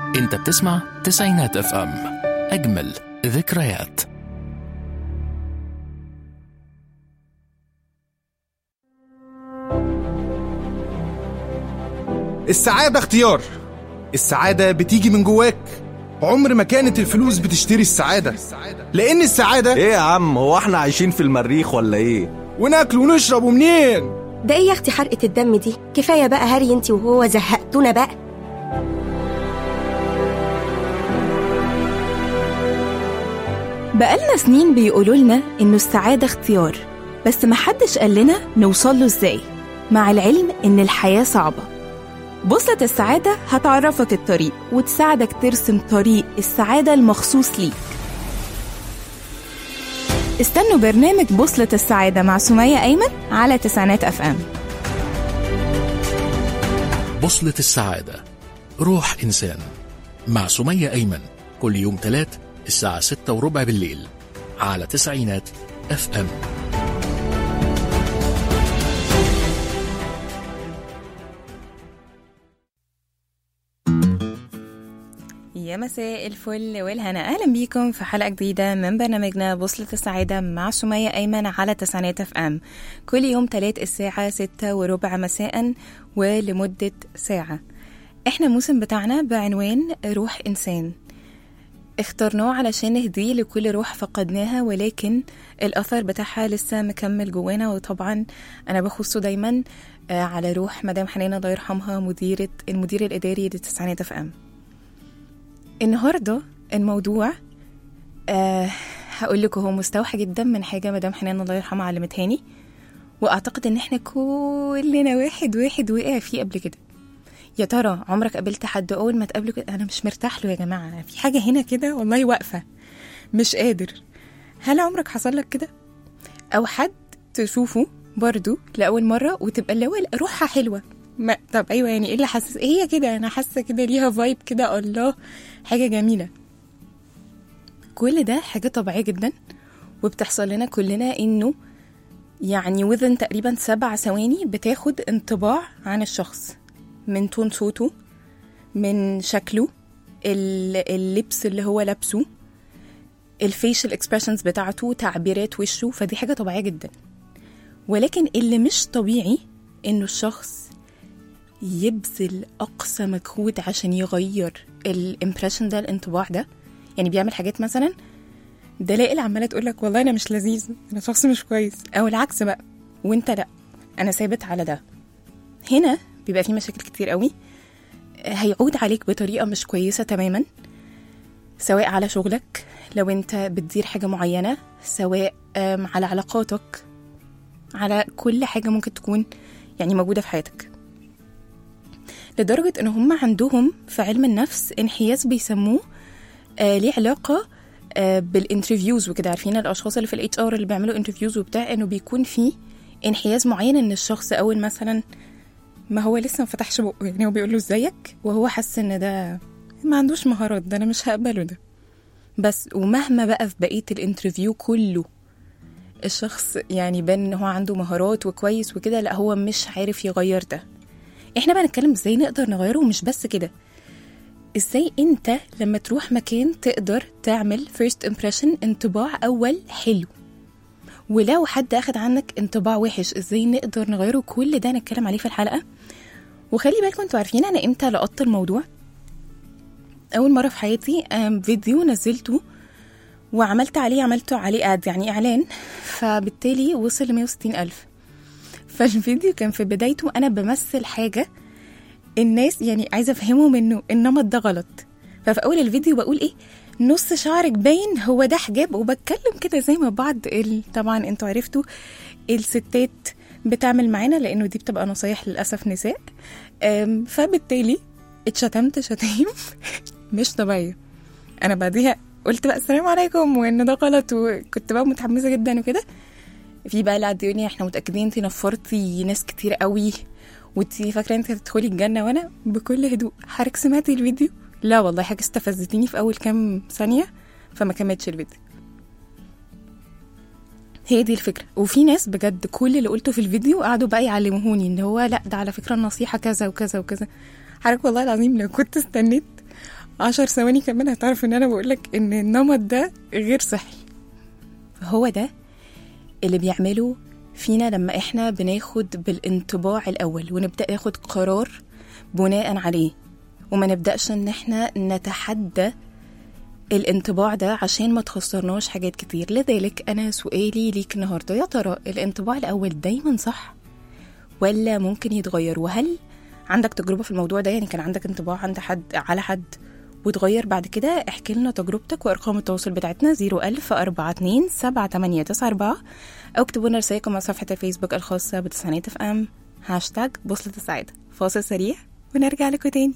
انت بتسمع تسعينات اف ام اجمل ذكريات السعادة اختيار السعادة بتيجي من جواك عمر ما كانت الفلوس بتشتري السعادة لأن السعادة ايه يا عم هو احنا عايشين في المريخ ولا ايه وناكل ونشرب ومنين ده ايه يا اختي حرقة الدم دي كفاية بقى هري انتي وهو زهقتونا بقى بقالنا سنين بيقولوا لنا إنه السعادة اختيار بس محدش قال لنا نوصل له إزاي مع العلم إن الحياة صعبة بوصلة السعادة هتعرفك الطريق وتساعدك ترسم طريق السعادة المخصوص ليك استنوا برنامج بوصلة السعادة مع سمية أيمن على تسعينات أف أم بوصلة السعادة روح إنسان مع سمية أيمن كل يوم تلات الساعة ستة وربع بالليل على تسعينات اف ام يا مساء الفل والهنا اهلا بيكم في حلقه جديده من برنامجنا بوصله السعاده مع سميه ايمن على تسعينات اف ام كل يوم تلات الساعه ستة وربع مساء ولمده ساعه احنا الموسم بتاعنا بعنوان روح انسان اخترناه علشان نهديه لكل روح فقدناها ولكن الأثر بتاعها لسه مكمل جوانا وطبعا أنا بخصه دايما آه، على روح مدام حنان الله يرحمها مديرة المدير الإداري لتسعينات اف ام النهارده الموضوع آه هقول لكم هو مستوحى جدا من حاجه مدام حنان الله يرحمها علمتهاني واعتقد ان احنا كلنا واحد واحد وقع فيه قبل كده يا ترى عمرك قابلت حد اول ما تقابله كده انا مش مرتاح له يا جماعه أنا في حاجه هنا كده والله واقفه مش قادر هل عمرك حصل لك كده او حد تشوفه برضو لاول مره وتبقى اللي هو روحها حلوه ما طب ايوه يعني ايه اللي حاسس ايه هي كده انا حاسه كده ليها فايب كده الله حاجه جميله كل ده حاجه طبيعيه جدا وبتحصل لنا كلنا انه يعني وذن تقريبا سبع ثواني بتاخد انطباع عن الشخص من تون صوته من شكله ال- اللبس اللي هو لابسه الفيشل اكسبريشنز بتاعته تعبيرات وشه فدي حاجه طبيعيه جدا ولكن اللي مش طبيعي انه الشخص يبذل اقصى مجهود عشان يغير الامبريشن ده الانطباع ده يعني بيعمل حاجات مثلا دلائل عماله تقول لك والله انا مش لذيذ انا شخص مش كويس او العكس بقى وانت لا انا ثابت على ده هنا بيبقى في مشاكل كتير قوي هيعود عليك بطريقه مش كويسه تماما سواء على شغلك لو انت بتدير حاجه معينه سواء آم، على علاقاتك على كل حاجه ممكن تكون يعني موجوده في حياتك لدرجه ان هم عندهم في علم النفس انحياز بيسموه آه ليه علاقه آه بالانترفيوز وكده عارفين الاشخاص اللي في الاتش ار اللي بيعملوا انترفيوز وبتاع انه بيكون في انحياز معين ان الشخص اول مثلا ما هو لسه ما فتحش بقه يعني هو بيقول له ازيك وهو حاسس ان ده ما عندوش مهارات ده انا مش هقبله ده بس ومهما بقى في بقيه الانترفيو كله الشخص يعني بان ان هو عنده مهارات وكويس وكده لا هو مش عارف يغير ده احنا بقى نتكلم ازاي نقدر نغيره ومش بس كده ازاي انت لما تروح مكان تقدر تعمل first impression انطباع اول حلو ولو حد اخد عنك انطباع وحش ازاي نقدر نغيره كل ده نتكلم عليه في الحلقه وخلي بالكم انتوا عارفين انا امتى لقطت الموضوع اول مره في حياتي آم، فيديو نزلته وعملت عليه عملته عليه اد يعني اعلان فبالتالي وصل ل 160 الف فالفيديو كان في بدايته انا بمثل حاجه الناس يعني عايزه افهمهم انه النمط ده غلط ففي اول الفيديو بقول ايه نص شعرك باين هو ده حجاب وبتكلم كده زي ما بعض ال... طبعا انتوا عرفتوا الستات بتعمل معانا لانه دي بتبقى نصايح للاسف نساء أم، فبالتالي اتشتمت شتايم مش طبيعيه انا بعديها قلت بقى السلام عليكم وان ده غلط وكنت بقى متحمسه جدا وكده في بقى اللي قعد يقول لي احنا متاكدين انت نفرتي ناس كتير قوي وانت فاكره انت هتدخلي الجنه وانا بكل هدوء حضرتك سمعتي الفيديو لا والله حاجه استفزتني في اول كام ثانيه فما كملتش الفيديو هي دي الفكره وفي ناس بجد كل اللي قلته في الفيديو قعدوا بقى يعلموهوني ان هو لا ده على فكره النصيحه كذا وكذا وكذا حضرتك والله العظيم لو كنت استنيت عشر ثواني كمان هتعرف ان انا بقولك ان النمط ده غير صحي هو ده اللي بيعمله فينا لما احنا بناخد بالانطباع الاول ونبدا ناخد قرار بناء عليه وما نبداش ان احنا نتحدى الانطباع ده عشان ما تخسرناش حاجات كتير لذلك انا سؤالي ليك النهارده يا ترى الانطباع الاول دايما صح ولا ممكن يتغير وهل عندك تجربه في الموضوع ده يعني كان عندك انطباع عند حد على حد وتغير بعد كده احكي لنا تجربتك وارقام التواصل بتاعتنا 01000 42 7894 او اكتبوا لنا رسائلكم على صفحه الفيسبوك الخاصه بتسعينات اف ام هاشتاج بوصلة السعادة فاصل سريع ونرجع لكم تاني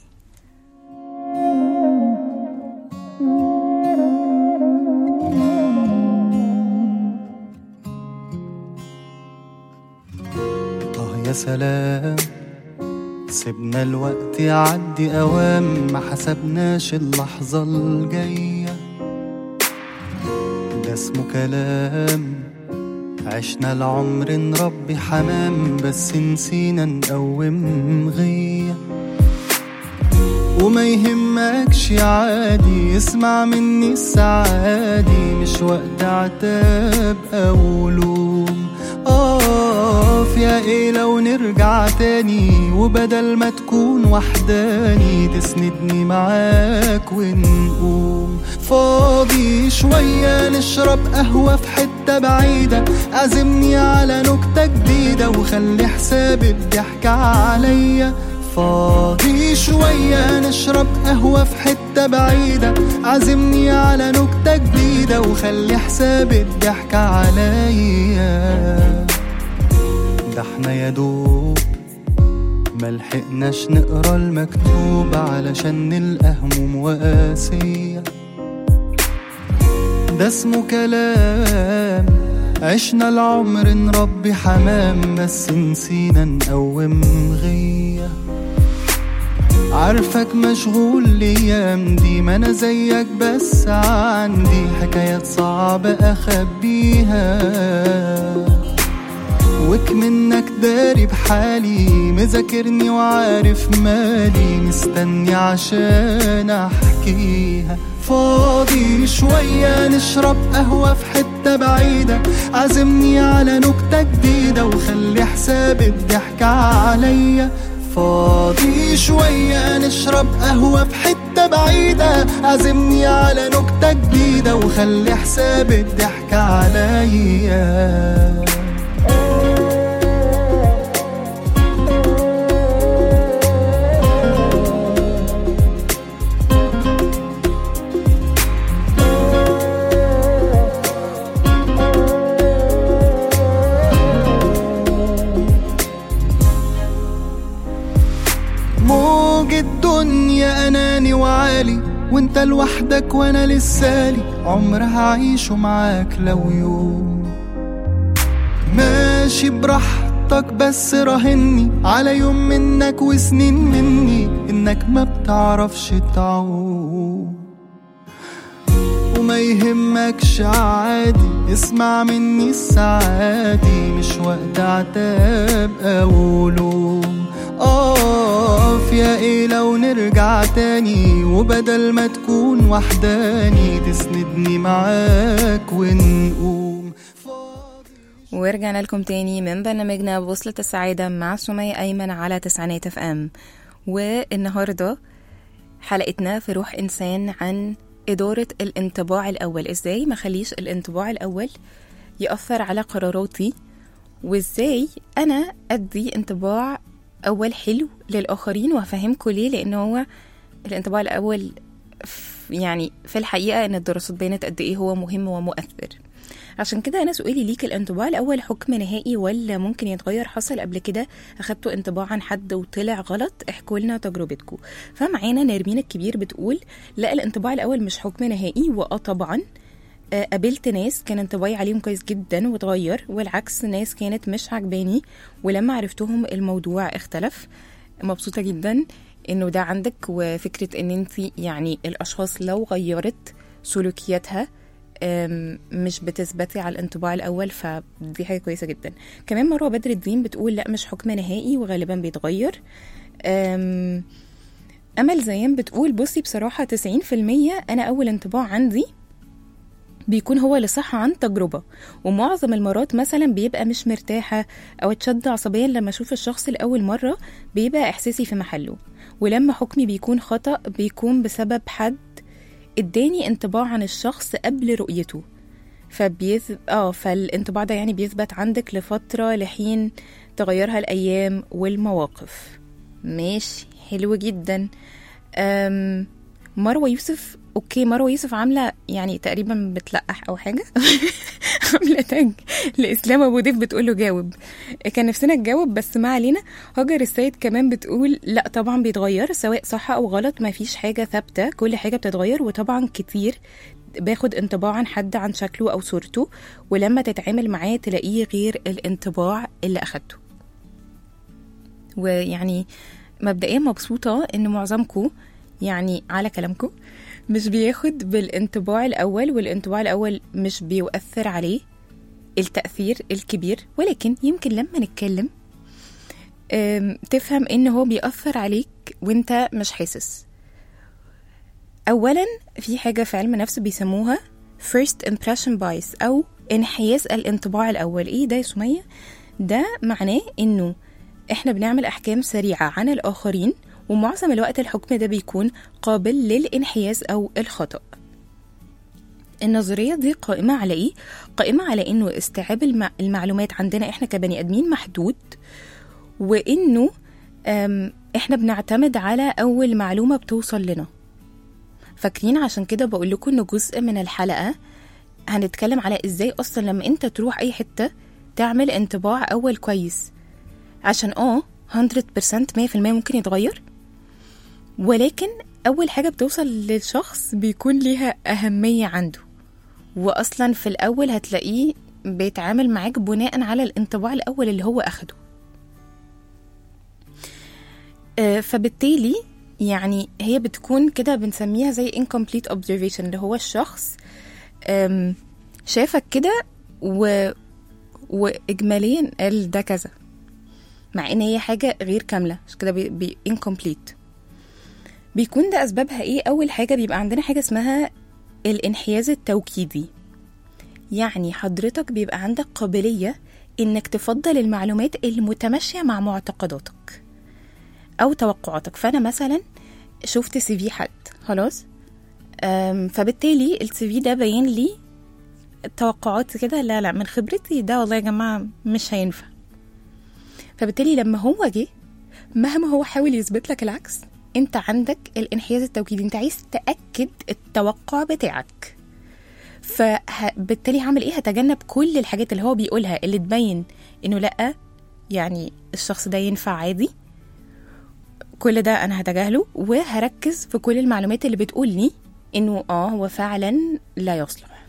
آه يا سلام سيبنا الوقت يعدي أوام ما حسبناش اللحظة الجاية ده اسمه كلام عشنا العمر نربي حمام بس نسينا نقوم غيه وما يهمكش عادي اسمع مني السعادي مش وقت عتاب او لوم اقف يا ايه لو نرجع تاني وبدل ما تكون وحداني تسندني معاك ونقوم فاضي شوية نشرب قهوة في حتة بعيدة عزمني على نكتة جديدة وخلي حساب الضحك عليا فاضي شوية نشرب قهوة في حتة بعيدة عزمني على نكتة جديدة وخلي حساب الضحك عليا ده احنا يا دوب ملحقناش نقرا المكتوب علشان نلقى هموم وقاسية ده اسمه كلام عشنا العمر نربي حمام بس نسينا نقوم غيه عارفك مشغول الايام دي ما انا زيك بس عندي حكايات صعبة اخبيها وك منك داري بحالي مذاكرني وعارف مالي مستني عشان احكيها فاضي شوية نشرب قهوة في حتة بعيدة عزمني على نكتة جديدة وخلي حساب الضحك عليا فاضي شوية نشرب قهوة في حتة بعيدة عزمني على نكتة جديدة وخلي حساب الضحك عليا موج الدنيا اناني وعالي وانت لوحدك وانا لسالي عمر هعيشه معاك لو يوم ماشي براحتك بس راهني على يوم منك وسنين مني انك ما بتعرفش تعوم وما يهمكش عادي اسمع مني السعادي مش وقت عتاب او لوم اقف يا ايه لو نرجع تاني وبدل ما تكون وحداني تسندني معاك ونقوم ورجعنا لكم تاني من برنامجنا بوصلة السعادة مع سمية أيمن على تسعينات اف ام والنهاردة حلقتنا في روح إنسان عن إدارة الانطباع الأول إزاي ما خليش الانطباع الأول يأثر على قراراتي وإزاي أنا أدي انطباع أول حلو للآخرين وهفهمكم ليه لأن هو الانطباع الأول ف- يعني في الحقيقة إن الدراسات بينت قد إيه هو مهم ومؤثر عشان كده أنا سؤالي ليك الانطباع الأول حكم نهائي ولا ممكن يتغير حصل قبل كده أخدتوا انطباع عن حد وطلع غلط احكوا لنا تجربتكم فمعانا نرمين الكبير بتقول لا الانطباع الأول مش حكم نهائي وآه طبعا آه، قابلت ناس كان انطباعي عليهم كويس جدا واتغير والعكس ناس كانت مش عجباني ولما عرفتهم الموضوع اختلف مبسوطة جدا انه ده عندك وفكرة ان انت يعني الاشخاص لو غيرت سلوكياتها أم، مش بتثبتي على الانطباع الاول فدي حاجه كويسه جدا كمان مروه بدر الدين بتقول لا مش حكم نهائي وغالبا بيتغير أم، أمل زيان بتقول بصي بصراحة 90% أنا أول انطباع عندي بيكون هو اللي صح عن تجربة ومعظم المرات مثلا بيبقى مش مرتاحة أو اتشد عصبيا لما أشوف الشخص لأول مرة بيبقى إحساسي في محله ولما حكمي بيكون خطأ بيكون بسبب حد اداني انطباع عن الشخص قبل رؤيته فبيث... اه فالانطباع ده يعني بيثبت عندك لفترة لحين تغيرها الأيام والمواقف ماشي حلو جدا أم... مروة يوسف اوكي مروة يوسف عاملة يعني تقريبا بتلقح او حاجة عاملة تاج لإسلام أبو ضيف بتقول له جاوب كان نفسنا تجاوب بس ما علينا هاجر السيد كمان بتقول لا طبعا بيتغير سواء صح او غلط ما فيش حاجة ثابتة كل حاجة بتتغير وطبعا كتير باخد انطباع عن حد عن شكله او صورته ولما تتعامل معاه تلاقيه غير الانطباع اللي اخدته ويعني مبدئيا مبسوطة ان معظمكم يعني على كلامكم مش بياخد بالانطباع الأول والانطباع الأول مش بيؤثر عليه التأثير الكبير ولكن يمكن لما نتكلم أم، تفهم إن هو بيأثر عليك وانت مش حاسس أولا في حاجة في علم النفس بيسموها first impression bias أو انحياز الانطباع الأول إيه ده يا سمية؟ ده معناه إنه إحنا بنعمل أحكام سريعة عن الآخرين ومعظم الوقت الحكم ده بيكون قابل للانحياز أو الخطأ النظرية دي قائمة على إيه؟ قائمة على إنه استيعاب المع... المعلومات عندنا إحنا كبني آدمين محدود وإنه أم، إحنا بنعتمد على أول معلومة بتوصل لنا فاكرين عشان كده بقول لكم إنه جزء من الحلقة هنتكلم على إزاي أصلا لما أنت تروح أي حتة تعمل انطباع أول كويس عشان اه 100% 100% ممكن يتغير ولكن أول حاجة بتوصل للشخص بيكون ليها أهمية عنده وأصلا في الأول هتلاقيه بيتعامل معاك بناء على الانطباع الأول اللي هو أخده آه، فبالتالي يعني هي بتكون كده بنسميها زي incomplete observation اللي هو الشخص آم، شافك كده و... وإجماليا قال ده كذا مع ان هي حاجه غير كامله عشان كده بي, بي incomplete بيكون ده اسبابها ايه اول حاجه بيبقى عندنا حاجه اسمها الانحياز التوكيدي يعني حضرتك بيبقى عندك قابليه انك تفضل المعلومات المتماشيه مع معتقداتك او توقعاتك فانا مثلا شفت سي في حد خلاص أم، فبالتالي السي في ده باين لي توقعات كده لا لا من خبرتي ده والله يا جماعه مش هينفع فبالتالي لما هو جه مهما هو حاول يثبت لك العكس انت عندك الانحياز التوكيدي انت عايز تاكد التوقع بتاعك فبالتالي هعمل ايه هتجنب كل الحاجات اللي هو بيقولها اللي تبين انه لا يعني الشخص ده ينفع عادي كل ده انا هتجاهله وهركز في كل المعلومات اللي بتقول لي انه اه هو فعلا لا يصلح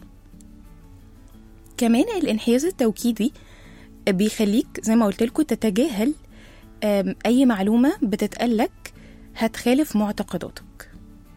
كمان الانحياز التوكيدي بيخليك زي ما قلت لكم تتجاهل آم، اي معلومه بتتقالك هتخالف معتقداتك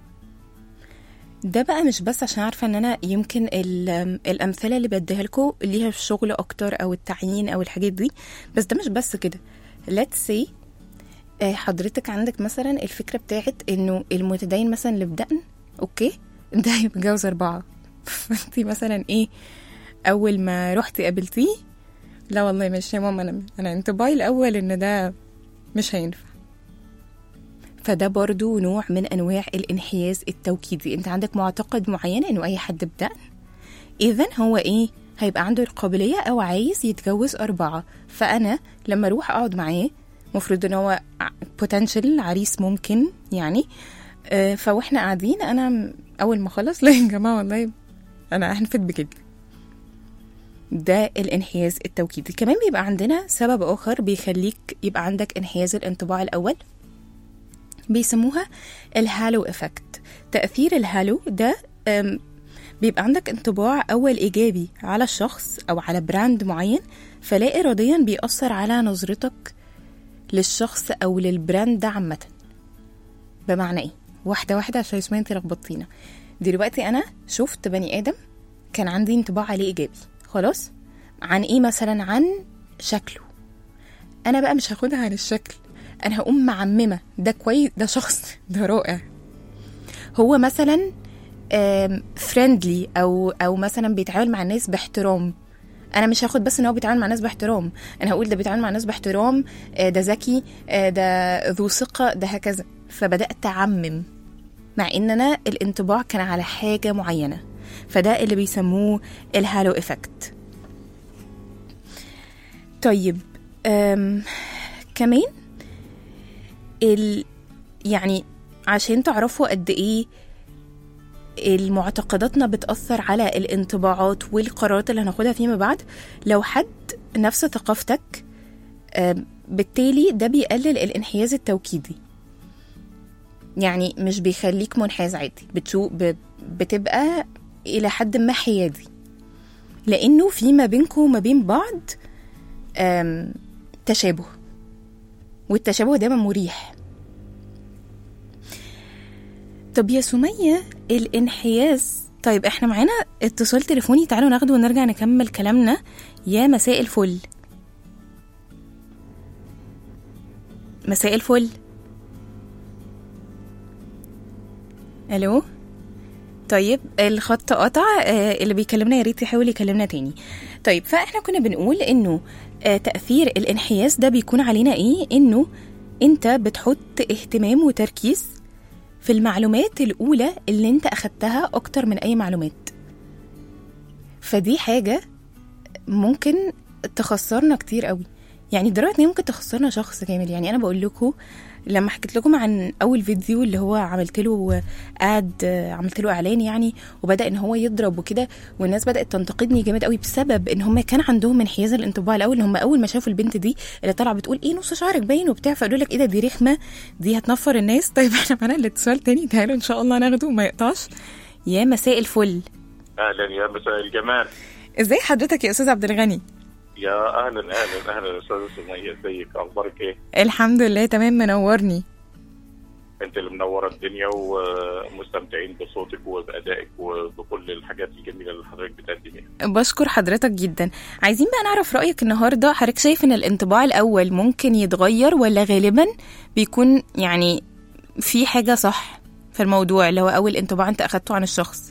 ده بقى مش بس عشان عارفه ان انا يمكن ال- آم، الامثله اللي بديها لكم ليها في الشغل اكتر او التعيين او الحاجات دي بس ده مش بس كده let's say آه، حضرتك عندك مثلا الفكره بتاعت انه المتدين مثلا اللي بدقن اوكي ده هيتجوز اربعه فانتي مثلا ايه اول ما رحتي قابلتيه لا والله مش يا ماما انا انا انطباعي الاول ان ده مش هينفع فده برضو نوع من انواع الانحياز التوكيدي انت عندك معتقد معين انه اي حد بدأ اذا هو ايه هيبقى عنده القابلية او عايز يتجوز اربعة فانا لما اروح اقعد معاه مفروض ان هو بوتنشال عريس ممكن يعني آه، فواحنا قاعدين انا م- اول ما خلص لا يا جماعة والله انا هنفد بكده ده الانحياز التوكيدي كمان بيبقى عندنا سبب آخر بيخليك يبقى عندك انحياز الانطباع الأول بيسموها الهالو افكت تأثير الهالو ده أم، بيبقى عندك انطباع أول إيجابي على الشخص أو على براند معين فلا إراديا بيأثر على نظرتك للشخص أو للبراند ده عامة بمعنى إيه؟ واحدة واحدة عشان اسمها انت لخبطتينا دلوقتي أنا شفت بني آدم كان عندي انطباع عليه إيجابي خلاص عن إيه مثلا عن شكله أنا بقى مش هاخدها عن الشكل انا هقوم معممه ده كويس ده شخص ده رائع هو مثلا فريندلي او او مثلا بيتعامل مع الناس باحترام انا مش هاخد بس ان هو بيتعامل مع الناس باحترام انا هقول ده بيتعامل مع الناس باحترام آه، ده ذكي آه، ده ذو ثقه ده هكذا فبدات اعمم مع ان انا الانطباع كان على حاجه معينه فده اللي بيسموه الهالو افكت طيب أم كمان ال يعني عشان تعرفوا قد ايه المعتقداتنا بتأثر على الانطباعات والقرارات اللي هناخدها فيما بعد لو حد نفس ثقافتك آم، بالتالي ده بيقلل الانحياز التوكيدي يعني مش بيخليك منحاز عادي بتشو ب- بتبقى إلى حد ما حيادي لأنه في ما بينكم وما بين بعض آم، تشابه والتشابه دايما مريح طب يا سمية الانحياز طيب احنا معانا اتصال تليفوني تعالوا ناخده ونرجع نكمل كلامنا يا مساء الفل مساء الفل الو طيب الخط قطع آه، اللي بيكلمنا يا ريت يحاول يكلمنا تاني طيب فاحنا كنا بنقول انه آه، تأثير الانحياز ده بيكون علينا ايه انه انت بتحط اهتمام وتركيز في المعلومات الأولى اللي انت أخدتها أكتر من أي معلومات فدي حاجة ممكن تخسرنا كتير قوي يعني لدرجة ان هي ممكن تخسرنا شخص كامل يعني انا بقول لكم لما حكيت لكم عن اول فيديو اللي هو عملت له اد عملت له اعلان يعني وبدا ان هو يضرب وكده والناس بدات تنتقدني جامد قوي بسبب ان هم كان عندهم انحياز الانطباع الاول ان هم اول ما شافوا البنت دي اللي طالعه بتقول ايه نص شعرك باين وبتاع فقالوا لك ايه ده دي رخمه دي هتنفر الناس طيب احنا معانا الاتصال تاني تعالوا ان شاء الله ناخده وما يقطعش يا مساء الفل اهلا يا مساء الجمال ازاي حضرتك يا استاذ عبد الغني يا اهلا اهلا اهلا استاذ سمية ازيك اخبارك ايه؟ الحمد لله تمام منورني انت اللي منوره الدنيا ومستمتعين بصوتك وبادائك وبكل الحاجات الجميله اللي حضرتك بتقدميها. بشكر حضرتك جدا عايزين بقى نعرف رأيك النهاردة حضرتك شايف ان الانطباع الأول ممكن يتغير ولا غالبا بيكون يعني في حاجة صح في الموضوع اللي هو أول انطباع انت أخدته عن الشخص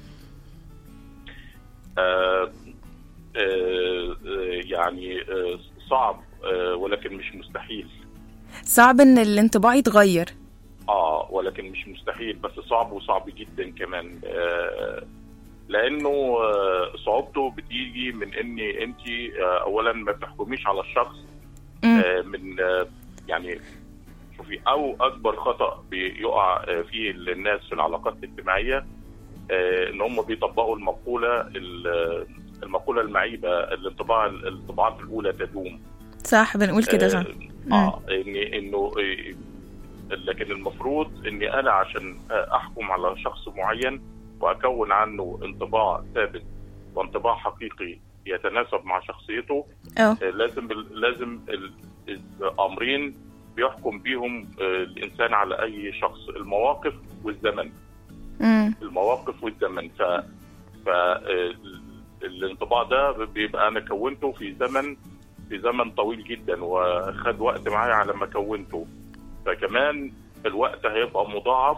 آه آه آه، يعني آه صعب آه ولكن مش مستحيل. صعب ان الانطباع يتغير اه ولكن مش مستحيل بس صعب وصعب جدا كمان آه لانه آه صعوبته بتيجي من ان انت آه اولا ما بتحكميش على الشخص مم. آه من آه يعني شوفي او اكبر خطا بيقع آه فيه الناس في العلاقات الاجتماعيه آه ان هم بيطبقوا المقوله ال- المقوله المعيبه الانطباع الانطباعات الاولى تدوم صح بنقول كده صح اه, آه إن انه إيه، لكن المفروض اني انا عشان احكم على شخص معين واكون عنه انطباع ثابت وانطباع حقيقي يتناسب مع شخصيته اه آه، لازم لازم ال- الامرين بيحكم بيهم آه، الانسان على اي شخص المواقف والزمن مم. المواقف والزمن ف ف آه، الانطباع ده بيبقى انا كونته في زمن في زمن طويل جدا وخد وقت معايا على ما كونته فكمان الوقت هيبقى مضاعف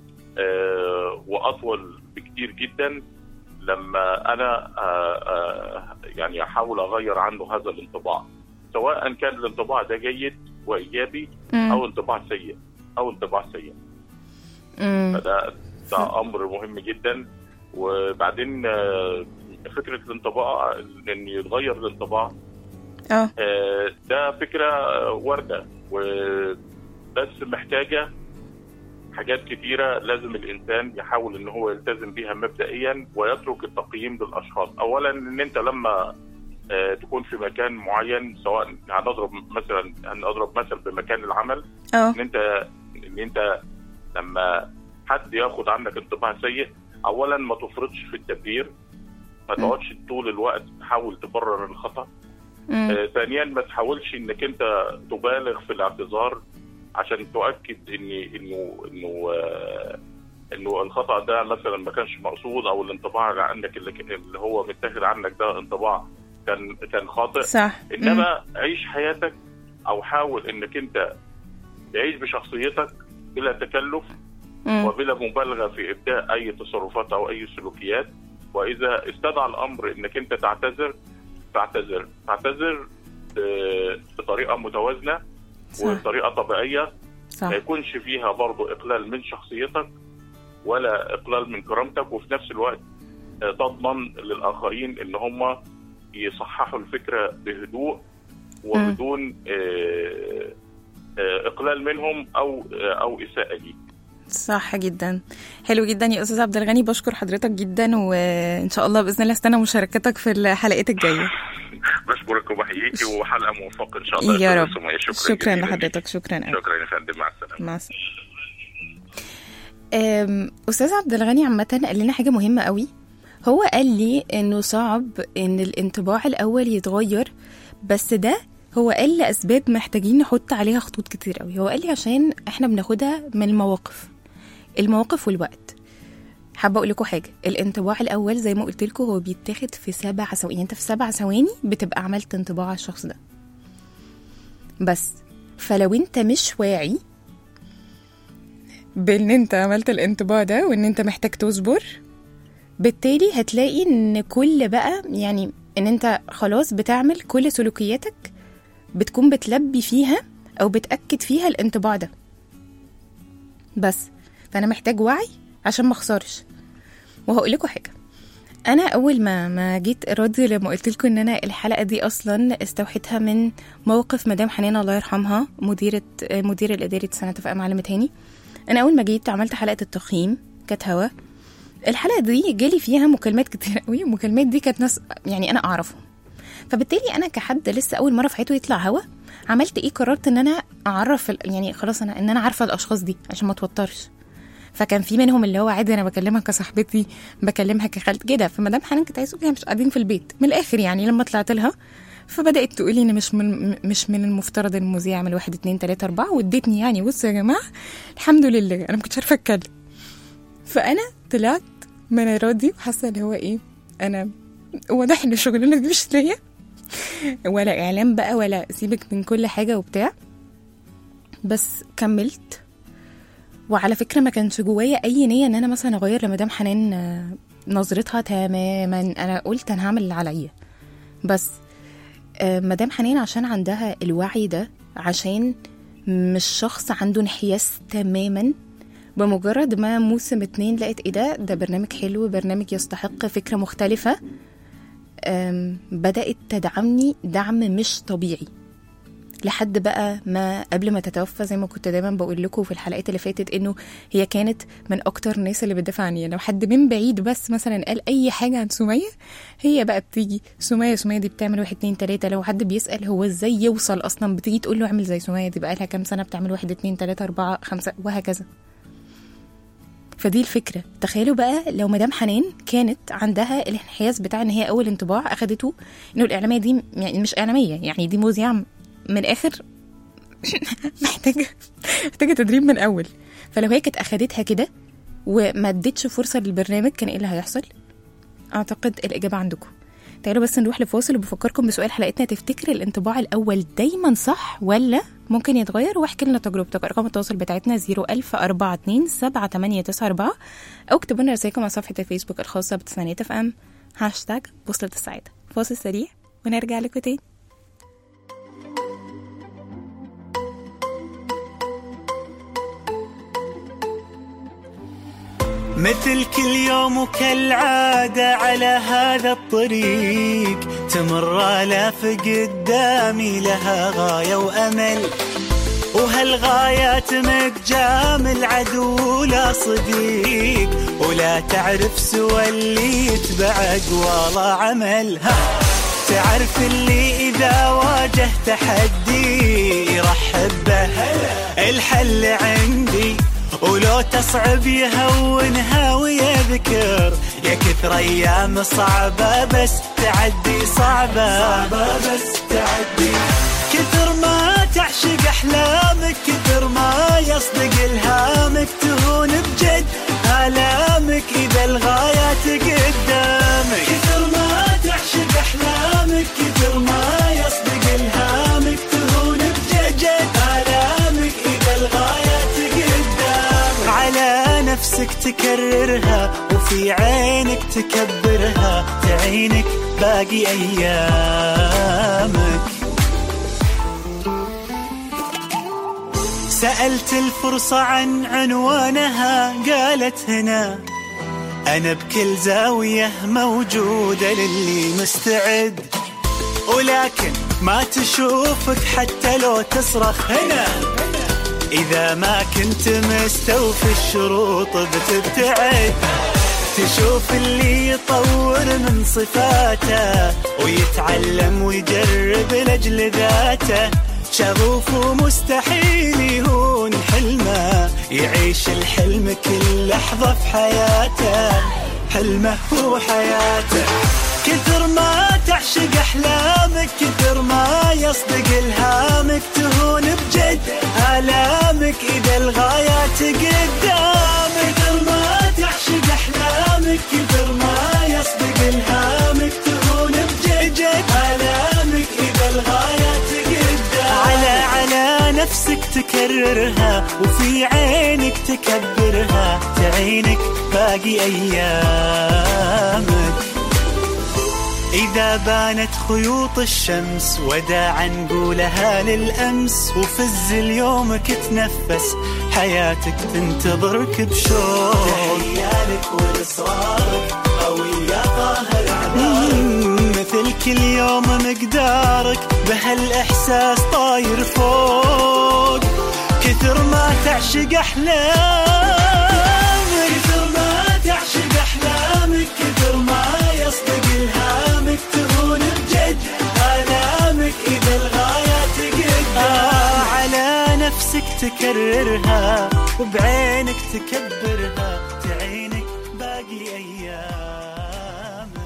آه، واطول بكتير جدا لما انا آه، آه، يعني احاول اغير عنه هذا الانطباع سواء كان الانطباع ده جيد وايجابي مم. او انطباع سيء او انطباع سيء مم. فده ده امر مهم جدا وبعدين آه، فكره الانطباع ان يتغير الانطباع اه آه، ده فكره آه، وارده وبس محتاجه حاجات كتيره لازم الانسان يحاول ان هو يلتزم بيها مبدئيا ويترك التقييم للاشخاص اولا ان انت لما آه، تكون في مكان معين سواء هنضرب مثلا هنضرب مثل بمكان العمل اه ان انت ان انت لما حد ياخد عنك انطباع سيء اولا ما تفرطش في التبرير ما تقعدش طول الوقت تحاول تبرر الخطا مم. آه، ثانيا ما تحاولش انك انت تبالغ في الاعتذار عشان تؤكد ان انه انه آه، انه الخطا ده مثلا ما كانش مقصود او الانطباع اللي عندك اللي, ك- اللي هو متاخد عنك ده انطباع كان كان خاطئ صح مم. انما عيش حياتك او حاول انك انت تعيش بشخصيتك بلا تكلف مم. وبلا مبالغه في ابداء اي تصرفات او اي سلوكيات واذا استدعى الامر انك انت تعتذر تعتذر تعتذر آه، بطريقه متوازنه صح وبطريقه طبيعيه صح ما يكونش فيها برضو اقلال من شخصيتك ولا اقلال من كرامتك وفي نفس الوقت آه، تضمن للاخرين ان هم يصححوا الفكره بهدوء وبدون آه، آه، اقلال منهم او آه، او اساءه ليك صح جدا حلو جدا يا استاذ عبد الغني بشكر حضرتك جدا وان شاء الله باذن الله استنى مشاركتك في الحلقات الجايه بشكرك وبحييكي وحلقه موفقه ان شاء الله يا أستاذة رب سمية. شكرا شكرا جزيلا ليك. لحضرتك شكرا أوي. شكرا يا فندم مع السلامه مع السلامه أم، استاذ عبد الغني عامه قال لنا حاجه مهمه قوي هو قال لي انه صعب ان الانطباع الاول يتغير بس ده هو قال لاسباب محتاجين نحط عليها خطوط كتير قوي هو قال لي عشان احنا بناخدها من المواقف المواقف والوقت حابه اقول لكم حاجه الانطباع الاول زي ما قلت لكم هو بيتاخد في سبع ثواني يعني انت في سبع ثواني بتبقى عملت انطباع على الشخص ده بس فلو انت مش واعي بان انت عملت الانطباع ده وان انت محتاج تصبر بالتالي هتلاقي ان كل بقى يعني ان انت خلاص بتعمل كل سلوكياتك بتكون بتلبي فيها او بتاكد فيها الانطباع ده بس فانا محتاج وعي عشان ما اخسرش وهقول لكم حاجه انا اول ما ما جيت راضي لما قلت لكم ان انا الحلقه دي اصلا استوحيتها من موقف مدام حنان الله يرحمها مديره مدير الاداري سنه في معلمه هاني انا اول ما جيت عملت حلقه التقييم كانت هوا الحلقه دي جالي فيها مكالمات كتير قوي المكالمات دي كانت ناس يعني انا اعرفهم فبالتالي انا كحد لسه اول مره في حياته يطلع هوا عملت ايه قررت ان انا اعرف ال- يعني خلاص انا ان انا عارفه الاشخاص دي عشان ما اتوترش فكان في منهم اللي هو عادي انا بكلمها كصاحبتي بكلمها كخالتي كده فمدام حنان كانت عايزه تقولي مش قاعدين في البيت من الاخر يعني لما طلعت لها فبدات تقولي ان مش من مش من المفترض المذيع يعمل واحد اتنين تلاته اربعه وادتني يعني بصوا يا جماعه الحمد لله انا ما كنتش عارفه اتكلم فانا طلعت من راضي وحاسه اللي هو ايه انا واضح ان الشغلانه دي مش ليا ولا اعلام بقى ولا سيبك من كل حاجه وبتاع بس كملت وعلى فكره ما كانش جوايا اي نيه ان انا مثلا اغير لمدام حنان آه، نظرتها تماما انا قلت انا هعمل اللي عليا بس آه، مدام حنان عشان عندها الوعي ده عشان مش شخص عنده انحياز تماما بمجرد ما موسم اتنين لقيت ايه ده ده برنامج حلو برنامج يستحق فكرة مختلفة أم، بدأت تدعمني دعم مش طبيعي لحد بقى ما قبل ما تتوفى زي ما كنت دايما بقول لكم في الحلقات اللي فاتت انه هي كانت من اكتر الناس اللي بتدافع عني لو حد من بعيد بس مثلا قال اي حاجه عن سميه هي بقى بتيجي سميه سميه دي بتعمل واحد اتنين تلاته لو حد بيسال هو ازاي يوصل اصلا بتيجي تقول له اعمل زي سميه دي بقى لها كام سنه بتعمل واحد اتنين تلاته اربعه خمسه وهكذا فدي الفكره تخيلوا بقى لو مدام حنان كانت عندها الانحياز بتاع ان هي اول انطباع اخدته انه الاعلاميه دي يعني مش اعلاميه يعني دي مذيعه من الاخر محتاجه محتاجه تدريب من اول فلو هي كانت اخدتها كده وما ادتش فرصه للبرنامج كان ايه اللي هيحصل اعتقد الاجابه عندكم تعالوا بس نروح لفاصل وبفكركم بسؤال حلقتنا تفتكر الانطباع الاول دايما صح ولا ممكن يتغير واحكي لنا تجربتك ارقام التواصل بتاعتنا 01042 7894 او اكتبوا لنا رسائلكم على صفحه الفيسبوك الخاصه بتسعينات اف ام هاشتاج بوصلة السعاده فاصل سريع ونرجع لكم تاني مثل كل يوم وكالعادة على هذا الطريق تمر آلاف قدامي لها غاية وأمل وهالغايات متجامل عدو لا صديق ولا تعرف سوى اللي يتبع أقوال عمل ها تعرف اللي إذا واجه تحدي يرحب به الحل عندي ولو تصعب يهونها ويذكر يا كثر ايام صعبة بس تعدي صعبة صعبة بس تعدي كثر ما تعشق احلامك كثر ما يصدق الهامك تهون بجد الامك اذا الغايات قدامك كثر ما تعشق احلامك كثر ما يصدق الهامك تهون بجد الامك اذا نفسك تكررها وفي عينك تكبرها تعينك باقي أيامك سألت الفرصة عن عنوانها قالت هنا أنا بكل زاوية موجودة للي مستعد ولكن ما تشوفك حتى لو تصرخ هنا إذا ما كنت مستوفي الشروط بتبتعد تشوف اللي يطور من صفاته ويتعلم ويجرب لأجل ذاته شغوف ومستحيل يهون حلمه يعيش الحلم كل لحظة في حياته حلمه هو حياته كثر ما تعشق أحلامك كثر ما يصدق إلهامك تهون بجد آلامك إذا الغايات قدامك كثر ما تعشق أحلامك كثر ما يصدق إلهامك تهون بجد آلامك إذا الغايات قدامك على على نفسك تكررها وفي عينك تكبرها تعينك باقي أيامك إذا بانت خيوط الشمس وداعا نقولها للأمس وفز اليومك تنفس حياتك تنتظرك بشوق تحيالك والإصرارك قوية ظاهر مثل كل يوم مقدارك بهالإحساس طاير فوق كثر ما تعشق أحلامك كثر ما تعشق أحلامك كثر ما يصدق إلهامك تهون بجد آلامك إذا الغايات قدامك آه على نفسك تكررها وبعينك تكبرها تعينك باقي أيامك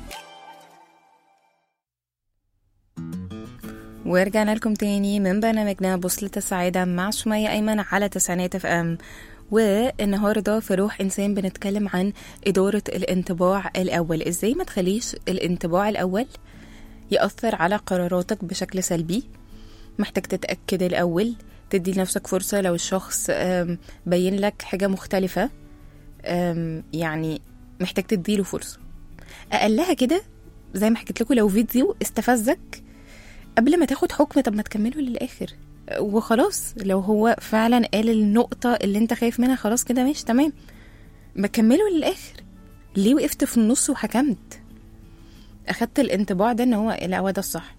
ورجعنا لكم تاني من برنامجنا بوصلة السعادة مع سمية أيمن على تسعينات اف ام والنهارده في روح انسان بنتكلم عن اداره الانطباع الاول ازاي ما تخليش الانطباع الاول ياثر على قراراتك بشكل سلبي محتاج تتاكد الاول تدي لنفسك فرصه لو الشخص آم، بين لك حاجه مختلفه آم، يعني محتاج تديله فرصه اقلها كده زي ما حكيت لكم لو فيديو استفزك قبل ما تاخد حكم طب ما تكمله للاخر وخلاص لو هو فعلا قال النقطة اللي انت خايف منها خلاص كده ماشي تمام بكمله للآخر ليه وقفت في النص وحكمت أخدت الانطباع ده ان هو لا هو ده الصح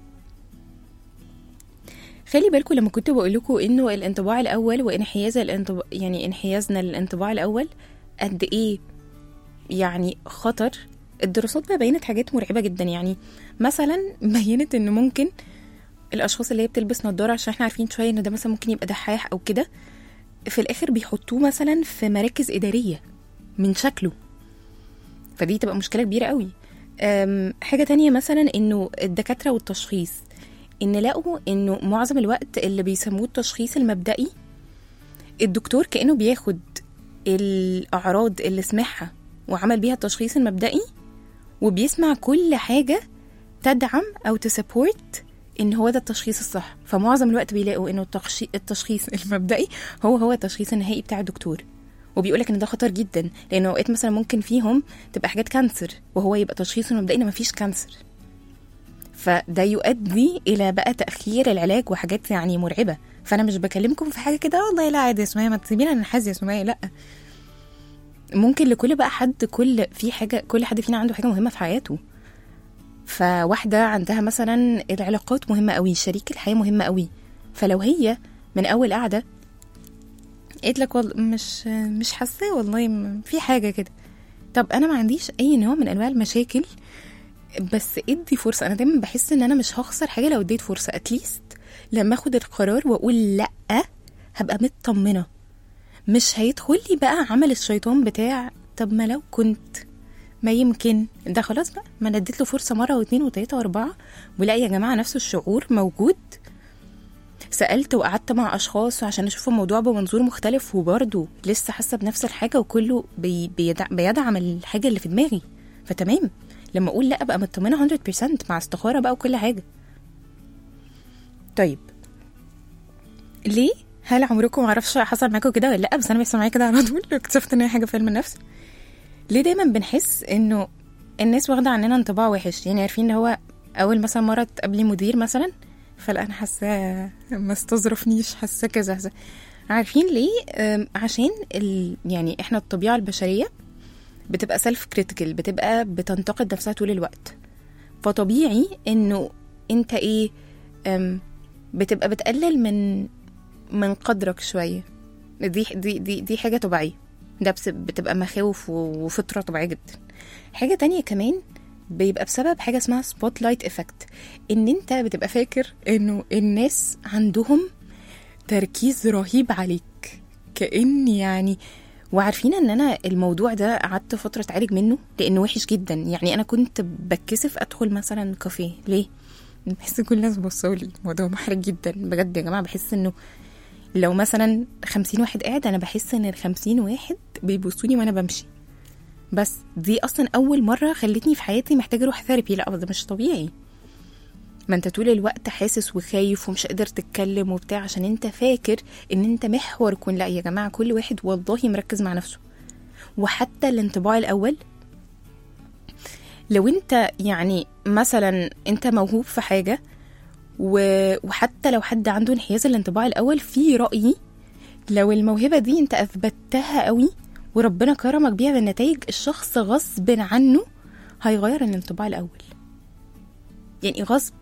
خلي بالكم لما كنت بقول لكم انه الانطباع الاول وانحياز الانطباع يعني انحيازنا للانطباع الاول قد ايه يعني خطر الدراسات بقى بينت حاجات مرعبه جدا يعني مثلا بينت ان ممكن الاشخاص اللي هي بتلبس نظاره عشان احنا عارفين شويه ان ده مثلا ممكن يبقى دحاح او كده في الاخر بيحطوه مثلا في مراكز اداريه من شكله فدي تبقى مشكله كبيره قوي أم، حاجه تانية مثلا انه الدكاتره والتشخيص ان لقوا انه معظم الوقت اللي بيسموه التشخيص المبدئي الدكتور كانه بياخد الاعراض اللي سمعها وعمل بيها التشخيص المبدئي وبيسمع كل حاجه تدعم او تسبورت ان هو ده التشخيص الصح فمعظم الوقت بيلاقوا انه التخشي- التشخيص المبدئي هو هو التشخيص النهائي بتاع الدكتور وبيقولك ان ده خطر جدا لان اوقات مثلا ممكن فيهم تبقى حاجات كانسر وهو يبقى تشخيصه المبدئي ان مفيش كانسر فده يؤدي الى بقى تاخير العلاج وحاجات يعني مرعبه فانا مش بكلمكم في حاجه كده والله لا عادي يا سميه ما تسيبينا نحز يا سميه لا ممكن لكل بقى حد كل في حاجه كل حد فينا عنده حاجه مهمه في حياته فواحده عندها مثلا العلاقات مهمه قوي شريك الحياه مهمه قوي فلو هي من اول قعده قالت لك والله مش مش حاساه والله م- في حاجه كده طب انا ما عنديش اي نوع من انواع المشاكل بس ادي فرصه انا دايما بحس ان انا مش هخسر حاجه لو اديت فرصه اتليست لما اخد القرار واقول لا هبقى مطمنه مش هيدخل لي بقى عمل الشيطان بتاع طب ما لو كنت ما يمكن ده خلاص بقى ما انا اديت له فرصه مره واثنين وثلاثه واربعه ولا يا جماعه نفس الشعور موجود سالت وقعدت مع اشخاص عشان اشوف الموضوع بمنظور مختلف وبرضه لسه حاسه بنفس الحاجه وكله بي بيدع بيدعم الحاجه اللي في دماغي فتمام لما اقول لا ابقى مطمنه 100% مع استخاره بقى وكل حاجه طيب ليه هل عمركم معرفش حصل معاكم كده ولا لا بس انا بيحصل معايا كده على طول اكتشفت ان هي حاجه في علم النفس ليه دايما بنحس انه الناس واخده عننا انطباع وحش يعني عارفين ان هو اول مثلا مره تقابلي مدير مثلا فلا انا حاساه ما استظرفنيش حاساه كذا حاسة- عارفين ليه أم، عشان ال... يعني احنا الطبيعه البشريه بتبقى سيلف كريتيكال بتبقى بتنتقد نفسها طول الوقت فطبيعي انه انت ايه أم، بتبقى بتقلل من من قدرك شويه دي دي دي دي حاجه طبيعيه ده بس بتبقى مخاوف و- وفطره طبيعيه جدا حاجه تانية كمان بيبقى بسبب حاجه اسمها سبوت لايت افكت ان انت بتبقى فاكر انه الناس عندهم تركيز رهيب عليك كأن يعني وعارفين ان انا الموضوع ده قعدت فتره اتعالج منه لانه وحش جدا يعني انا كنت بتكسف ادخل مثلا كافيه ليه بحس كل الناس بصولي الموضوع محرج جدا بجد يا جماعه بحس انه لو مثلا خمسين واحد قاعد انا بحس ان الخمسين واحد بيبصوني وانا بمشي بس دي اصلا اول مره خلتني في حياتي محتاجه اروح ثيرابي لا ده مش طبيعي ما انت طول الوقت حاسس وخايف ومش قادر تتكلم وبتاع عشان انت فاكر ان انت محور كون لا يا جماعه كل واحد والله مركز مع نفسه وحتى الانطباع الاول لو انت يعني مثلا انت موهوب في حاجه و- وحتى لو حد عنده انحياز الانطباع الاول في رايي لو الموهبه دي انت اثبتها قوي وربنا كرمك بيها بالنتائج الشخص غصب عنه هيغير الانطباع الاول يعني غصب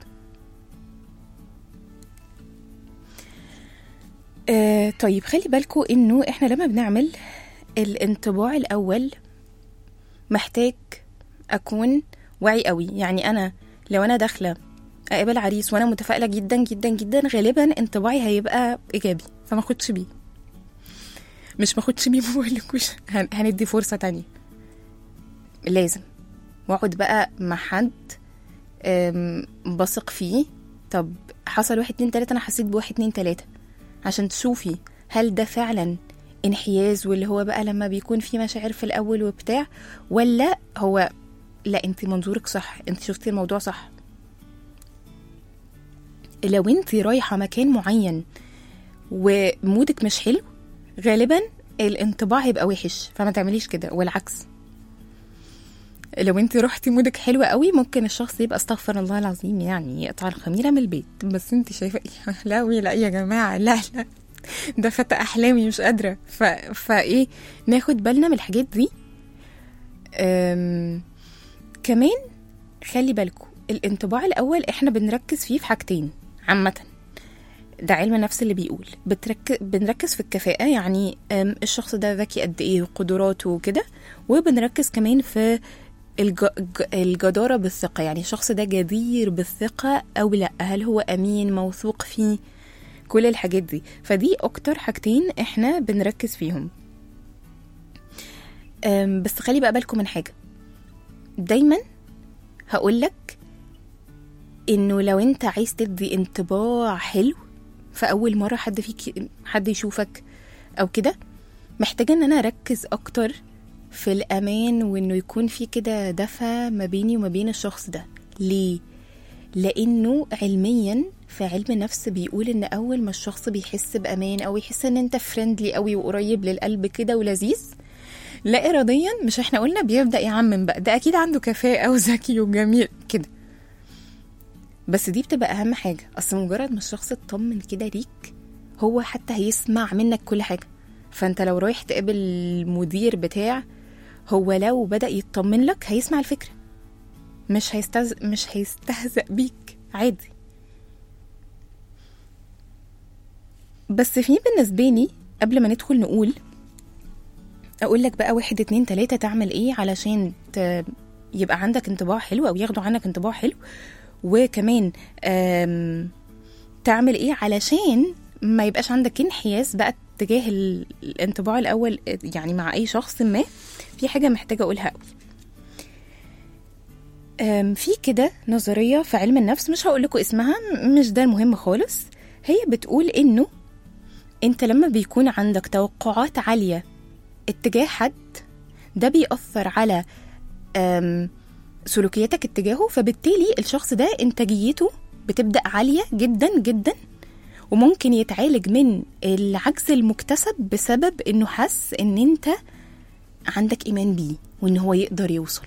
آه طيب خلي بالكوا انه احنا لما بنعمل الانطباع الاول محتاج اكون واعي قوي يعني انا لو انا داخله اقابل عريس وانا متفائله جدا جدا جدا غالبا انطباعي هيبقى ايجابي فما اخدش بيه مش ما اخدش بيه ما بقولكوش هن- هندي فرصه تانية لازم واقعد بقى مع حد أم، بثق فيه طب حصل واحد اتنين تلاته انا حسيت بواحد اتنين تلاته عشان تشوفي هل ده فعلا انحياز واللي هو بقى لما بيكون في مشاعر في الاول وبتاع ولا هو لا انت منظورك صح انت شفتي الموضوع صح لو انت رايحه مكان معين ومودك مش حلو غالبا الانطباع هيبقى وحش فما تعمليش كده والعكس لو انت رحتي مودك حلو قوي ممكن الشخص يبقى استغفر الله العظيم يعني يقطع الخميره من البيت بس انت شايفه ايه لا لا يا جماعه لا لا ده فتى احلامي مش قادره ف... فايه ناخد بالنا من الحاجات دي أم... كمان خلي بالكم الانطباع الاول احنا بنركز فيه في حاجتين عامه ده علم النفس اللي بيقول بترك... بنركز في الكفاءة يعني أم، الشخص ده ذكي قد ايه وقدراته وكده وبنركز كمان في الج... ج- الجدارة بالثقة يعني الشخص ده جدير بالثقة أو لا هل هو أمين موثوق فيه كل الحاجات دي فدي أكتر حاجتين احنا بنركز فيهم أم، بس خلي بقى بالكم من حاجة دايما هقولك انه لو انت عايز تدي انطباع حلو في اول مره حد فيك حد يشوفك او كده محتاجه ان انا اركز اكتر في الامان وانه يكون في كده دفى ما بيني وما بين الشخص ده ليه لانه علميا في علم النفس بيقول ان اول ما الشخص بيحس بامان او يحس ان انت فريندلي قوي وقريب للقلب كده ولذيذ لا اراديا مش احنا قلنا بيبدا يعمم بقى ده اكيد عنده كفاءه وذكي وجميل كده بس دي بتبقى اهم حاجه اصل مجرد ما الشخص اطمن كده ليك هو حتى هيسمع منك كل حاجه فانت لو رايح تقابل المدير بتاع هو لو بدا يطمن لك هيسمع الفكره مش هيستهزأ مش هيستهزأ بيك عادي بس في بالنسبه لي قبل ما ندخل نقول اقول لك بقى واحد اتنين تلاته تعمل ايه علشان ت... يبقى عندك انطباع حلو او ياخدوا عنك انطباع حلو وكمان آم، تعمل ايه علشان ما يبقاش عندك انحياز بقى تجاه ال- الانطباع الاول يعني مع اي شخص ما في حاجه محتاجه اقولها قوي أم، في كده نظريه في علم النفس مش هقول لكم اسمها م- مش ده المهم خالص هي بتقول انه انت لما بيكون عندك توقعات عاليه اتجاه حد ده بيأثر على أم، سلوكياتك اتجاهه فبالتالي الشخص ده انتاجيته بتبدا عاليه جدا جدا وممكن يتعالج من العجز المكتسب بسبب انه حس ان انت عندك ايمان بيه وان هو يقدر يوصل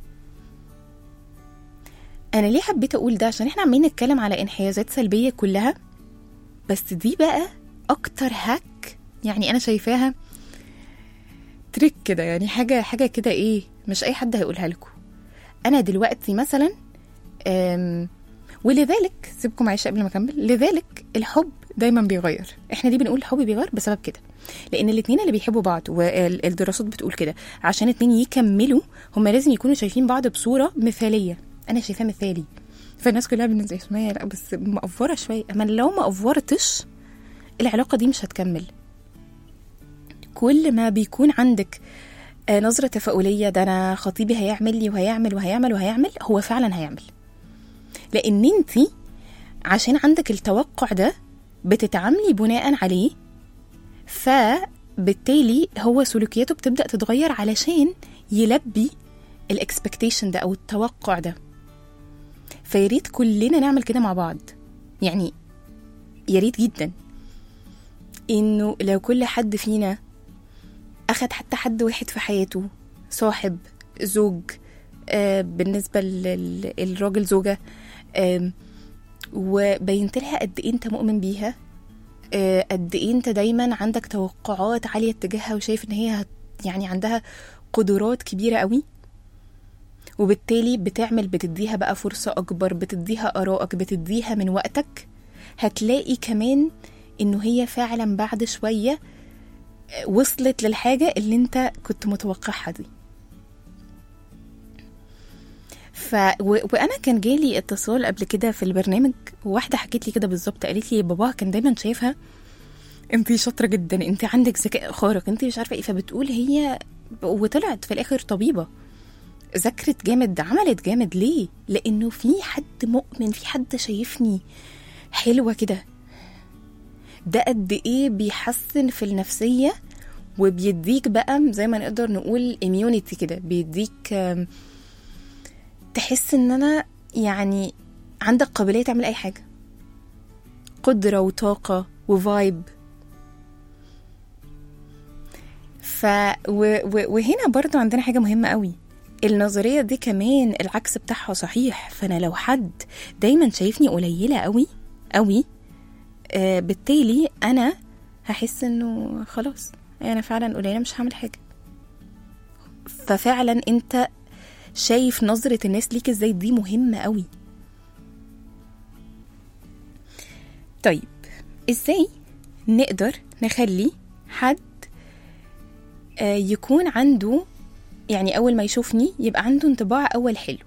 انا ليه حبيت اقول ده عشان احنا عمالين نتكلم على انحيازات سلبيه كلها بس دي بقى اكتر هاك يعني انا شايفاها تريك كده يعني حاجه حاجه كده ايه مش اي حد هيقولها لكم انا دلوقتي مثلا أم ولذلك سيبكم معلش قبل ما اكمل لذلك الحب دايما بيغير احنا ليه بنقول الحب بيغير بسبب كده لان الاثنين اللي بيحبوا بعض والدراسات بتقول كده عشان اتنين يكملوا هما لازم يكونوا شايفين بعض بصوره مثاليه انا شايفاه مثالي فالناس كلها بالنسبه لي اسمها لا بس مقفوره شويه اما لو ما افورتش العلاقه دي مش هتكمل كل ما بيكون عندك آه، نظرة تفاؤلية ده أنا خطيبي هيعمل لي وهيعمل وهيعمل وهيعمل هو فعلا هيعمل لأن انت عشان عندك التوقع ده بتتعاملي بناء عليه فبالتالي هو سلوكياته بتبدأ تتغير علشان يلبي الاكسبكتيشن ده أو التوقع ده فياريت كلنا نعمل كده مع بعض يعني ياريت جدا انه لو كل حد فينا اخد حتى حد واحد في حياته صاحب زوج آه بالنسبه لل- للراجل زوجه آم، وبينت لها قد ايه انت مؤمن بيها آه قد ايه انت دايما عندك توقعات عاليه اتجاهها وشايف ان هي هت يعني عندها قدرات كبيره قوي وبالتالي بتعمل بتديها بقى فرصه اكبر بتديها ارائك بتديها من وقتك هتلاقي كمان انه هي فعلا بعد شويه وصلت للحاجة اللي انت كنت متوقعها دي ف و... وانا كان جالي اتصال قبل كده في البرنامج وواحده حكيت لي كده بالظبط قالت لي باباها كان دايما شايفها انت شاطره جدا انت عندك ذكاء خارق انت مش عارفه ايه فبتقول هي وطلعت في الاخر طبيبه ذاكرت جامد عملت جامد ليه لانه في حد مؤمن في حد شايفني حلوه كده ده قد ايه بيحسن في النفسيه وبيديك بقى زي ما نقدر نقول اميونيتي كده بيديك آم، تحس ان انا يعني عندك قابليه تعمل اي حاجه قدره وطاقه وفايب ف و... و... وهنا برضو عندنا حاجه مهمه قوي النظريه دي كمان العكس بتاعها صحيح فانا لو حد دايما شايفني قليله قوي قوي آه بالتالي انا هحس انه خلاص انا فعلا قليله مش هعمل حاجه ففعلا انت شايف نظره الناس ليك ازاي دي مهمه قوي طيب ازاي نقدر نخلي حد آه، يكون عنده يعني اول ما يشوفني يبقى عنده انطباع اول حلو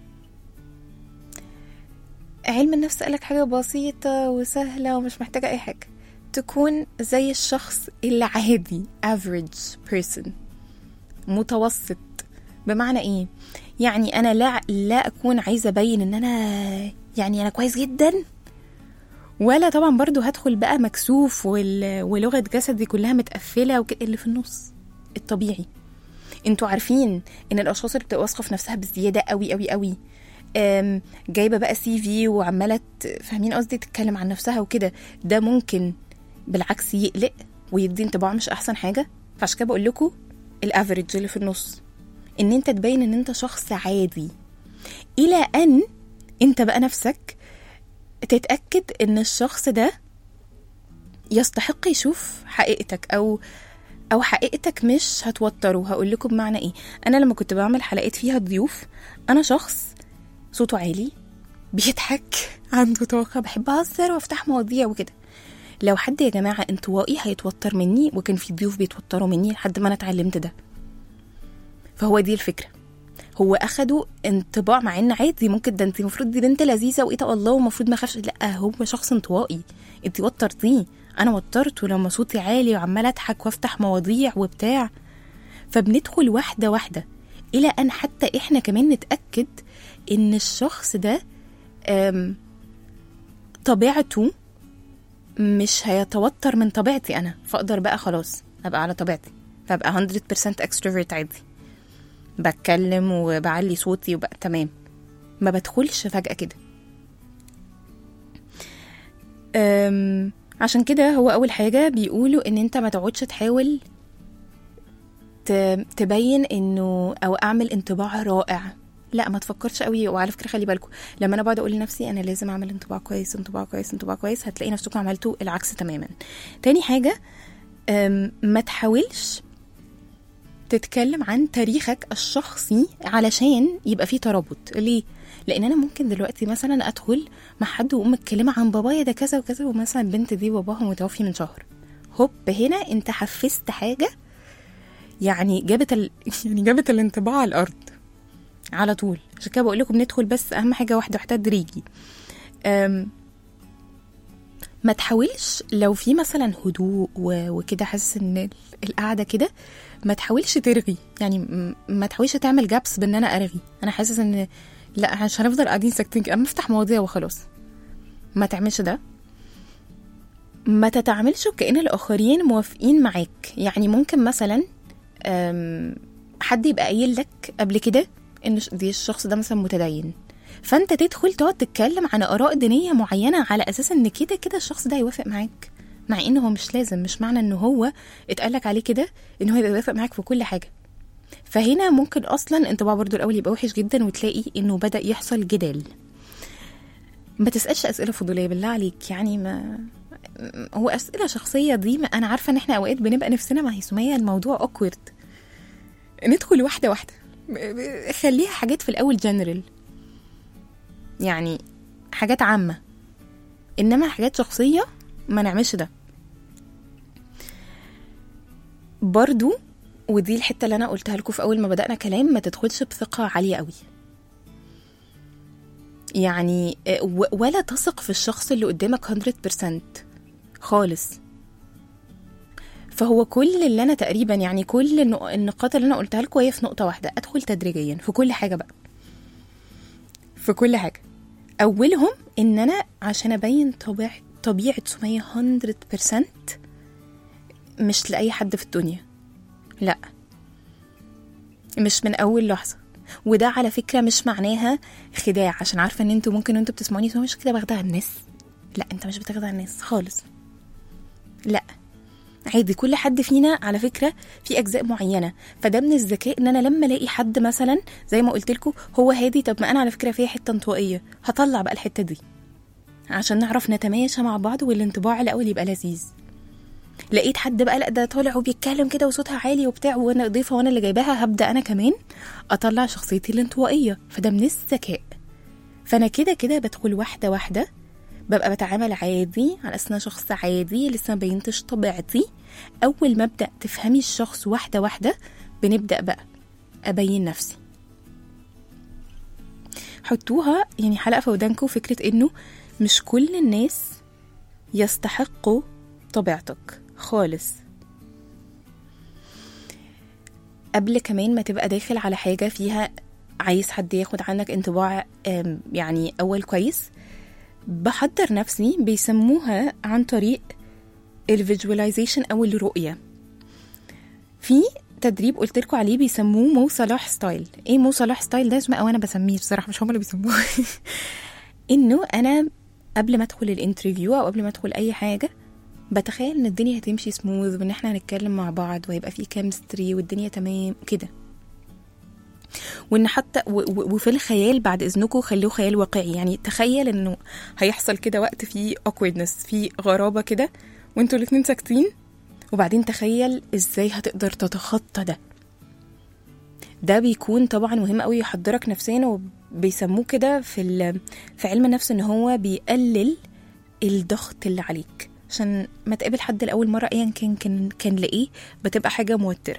علم النفس قالك حاجة بسيطة وسهلة ومش محتاجة أي حاجة تكون زي الشخص العادي average person متوسط بمعنى ايه يعني انا لا لا اكون عايزه ابين ان انا يعني انا كويس جدا ولا طبعا برضو هدخل بقى مكسوف وال... ولغه جسدي كلها متقفله وك... اللي في النص الطبيعي انتوا عارفين ان الاشخاص اللي بتبقى واثقه في نفسها بزياده قوي قوي قوي أم، جايبه بقى سي في وعماله ت- فاهمين قصدي تتكلم عن نفسها وكده ده ممكن بالعكس يقلق ويدي انطباع مش احسن حاجه فعشان كده بقول لكم الافريج اللي في النص ان انت تبين ان انت شخص عادي الى ان انت بقى نفسك تتاكد ان الشخص ده يستحق يشوف حقيقتك او او حقيقتك مش هتوتره هقول لكم بمعنى ايه انا لما كنت بعمل حلقات فيها ضيوف انا شخص صوته عالي بيضحك عنده طاقه بحب اهزر وافتح مواضيع وكده لو حد يا جماعه انطوائي هيتوتر مني وكان في ضيوف بيتوتروا مني لحد ما انا اتعلمت ده فهو دي الفكره هو اخدوا انطباع مع ان عادي ممكن ده انت المفروض دي بنت لذيذه وايه ده الله ومفروض ما اخافش لا هو شخص انطوائي انت وترتيه انا وترته لما صوتي عالي وعماله اضحك وافتح مواضيع وبتاع فبندخل واحده واحده الى ان حتى احنا كمان نتاكد ان الشخص ده أم، طبيعته مش هيتوتر من طبيعتي انا فاقدر بقى خلاص ابقى على طبيعتي فابقى 100% extrovert عادي بتكلم وبعلي صوتي وبقى تمام ما بدخلش فجأة كده أم، عشان كده هو اول حاجه بيقولوا ان انت ما تقعدش تحاول ت- تبين انه او اعمل انطباع رائع لا ما تفكرش قوي وعلى فكره خلي بالكم لما انا بقعد اقول لنفسي انا لازم اعمل انطباع كويس انطباع كويس انطباع كويس هتلاقي نفسكم عملتوا العكس تماما تاني حاجه أم، ما تحاولش تتكلم عن تاريخك الشخصي علشان يبقى فيه ترابط ليه لان انا ممكن دلوقتي مثلا ادخل مع حد واقوم متكلمه عن بابايا ده كذا وكذا ومثلا البنت دي باباها متوفي من شهر هوب هنا انت حفزت حاجه يعني جابت ال... يعني جابت الانطباع على الارض على طول عشان كده بقول لكم ندخل بس اهم حاجه واحده واحده تدريجي أم... ما تحاولش لو في مثلا هدوء و... وكده حاسس ان ال- القعده كده ما تحاولش ترغي يعني م- ما تحاولش تعمل جابس بان انا ارغي انا حاسس ان لا مش هنفضل قاعدين ساكتين كده. اما افتح مواضيع وخلاص ما تعملش ده ما تتعاملش كأن الآخرين موافقين معاك يعني ممكن مثلا أم، حد يبقى قايل لك قبل كده ان ش- دي الشخص ده مثلا متدين فانت تدخل تقعد تتكلم عن اراء دينيه معينه على اساس ان كده كده الشخص ده هيوافق معاك مع انه هو مش لازم مش معنى ان هو اتقالك عليه كده ان هو يبقى يوافق معاك في كل حاجه فهنا ممكن اصلا انطباع برضو الاول يبقى وحش جدا وتلاقي انه بدا يحصل جدال ما تسالش اسئله فضوليه بالله عليك يعني ما هو اسئله شخصيه دي ما انا عارفه ان احنا اوقات بنبقى نفسنا ما هي سميه الموضوع اوكورد ندخل واحده واحده خليها حاجات في الاول جنرال يعني حاجات عامه انما حاجات شخصيه ما نعملش ده برضو ودي الحته اللي انا قلتها لكم في اول ما بدانا كلام ما تدخلش بثقه عاليه قوي يعني آه، و- ولا تثق في الشخص اللي قدامك 100% خالص فهو كل اللي انا تقريبا يعني كل النق- النقاط اللي انا قلتها لكم هي في نقطه واحده ادخل تدريجيا في كل حاجه بقى في كل حاجه اولهم ان انا عشان ابين طبيعه طبيعه سميه 100% مش لاي حد في الدنيا لا مش من اول لحظه وده على فكره مش معناها خداع عشان عارفه ان انتوا ممكن وانتوا بتسمعوني تقولوا مش كده باخدها على الناس لا انت مش بتاخدها على الناس خالص لا عادي كل حد فينا على فكره في اجزاء معينه فده من الذكاء ان انا لما الاقي حد مثلا زي ما قلت لكم هو هادي طب ما انا على فكره فيها حته انطوائيه هطلع بقى الحته دي عشان نعرف نتماشى مع بعض والانطباع الاول يبقى لذيذ لقيت حد بقى لا ده طالع وبيتكلم كده وصوتها عالي وبتاع وانا ضيفه وانا اللي جايباها هبدا انا كمان اطلع شخصيتي الانطوائيه فده من الذكاء فانا كده كده بدخل واحده واحده ببقى بتعامل عادي على اساس إن أنا شخص عادي لسه ما بينتش طبيعتي اول ما ابدا تفهمي الشخص واحده واحده بنبدا بقى ابين نفسي حطوها يعني حلقه في ودانكم فكره انه مش كل الناس يستحقوا طبيعتك خالص قبل كمان ما تبقى داخل على حاجة فيها عايز حد ياخد عنك انطباع آم، يعني أول كويس بحضر نفسي بيسموها عن طريق الفيجواليزيشن أو الرؤية في تدريب قلت لكم عليه بيسموه مو صلاح ستايل ايه مو صلاح ستايل ده اسمه او انا بسميه بصراحه مش هم اللي بيسموه انه انا قبل ما ادخل الانترفيو او قبل ما ادخل اي حاجه بتخيل ان الدنيا هتمشي سموث وان احنا هنتكلم مع بعض وهيبقى في كيمستري والدنيا تمام كده وان حتى و- و- وفي الخيال بعد اذنكم خلوه خيال واقعي يعني تخيل انه هيحصل كده وقت فيه awkwardness في غرابه كده وانتوا الاتنين ساكتين وبعدين تخيل ازاي هتقدر تتخطى ده ده بيكون طبعا مهم قوي يحضرك نفسيا وبيسموه كده في ال- في علم النفس ان هو بيقلل الضغط اللي عليك عشان ما تقابل حد لاول مره ايا كان كان كان لايه بتبقى حاجه موتره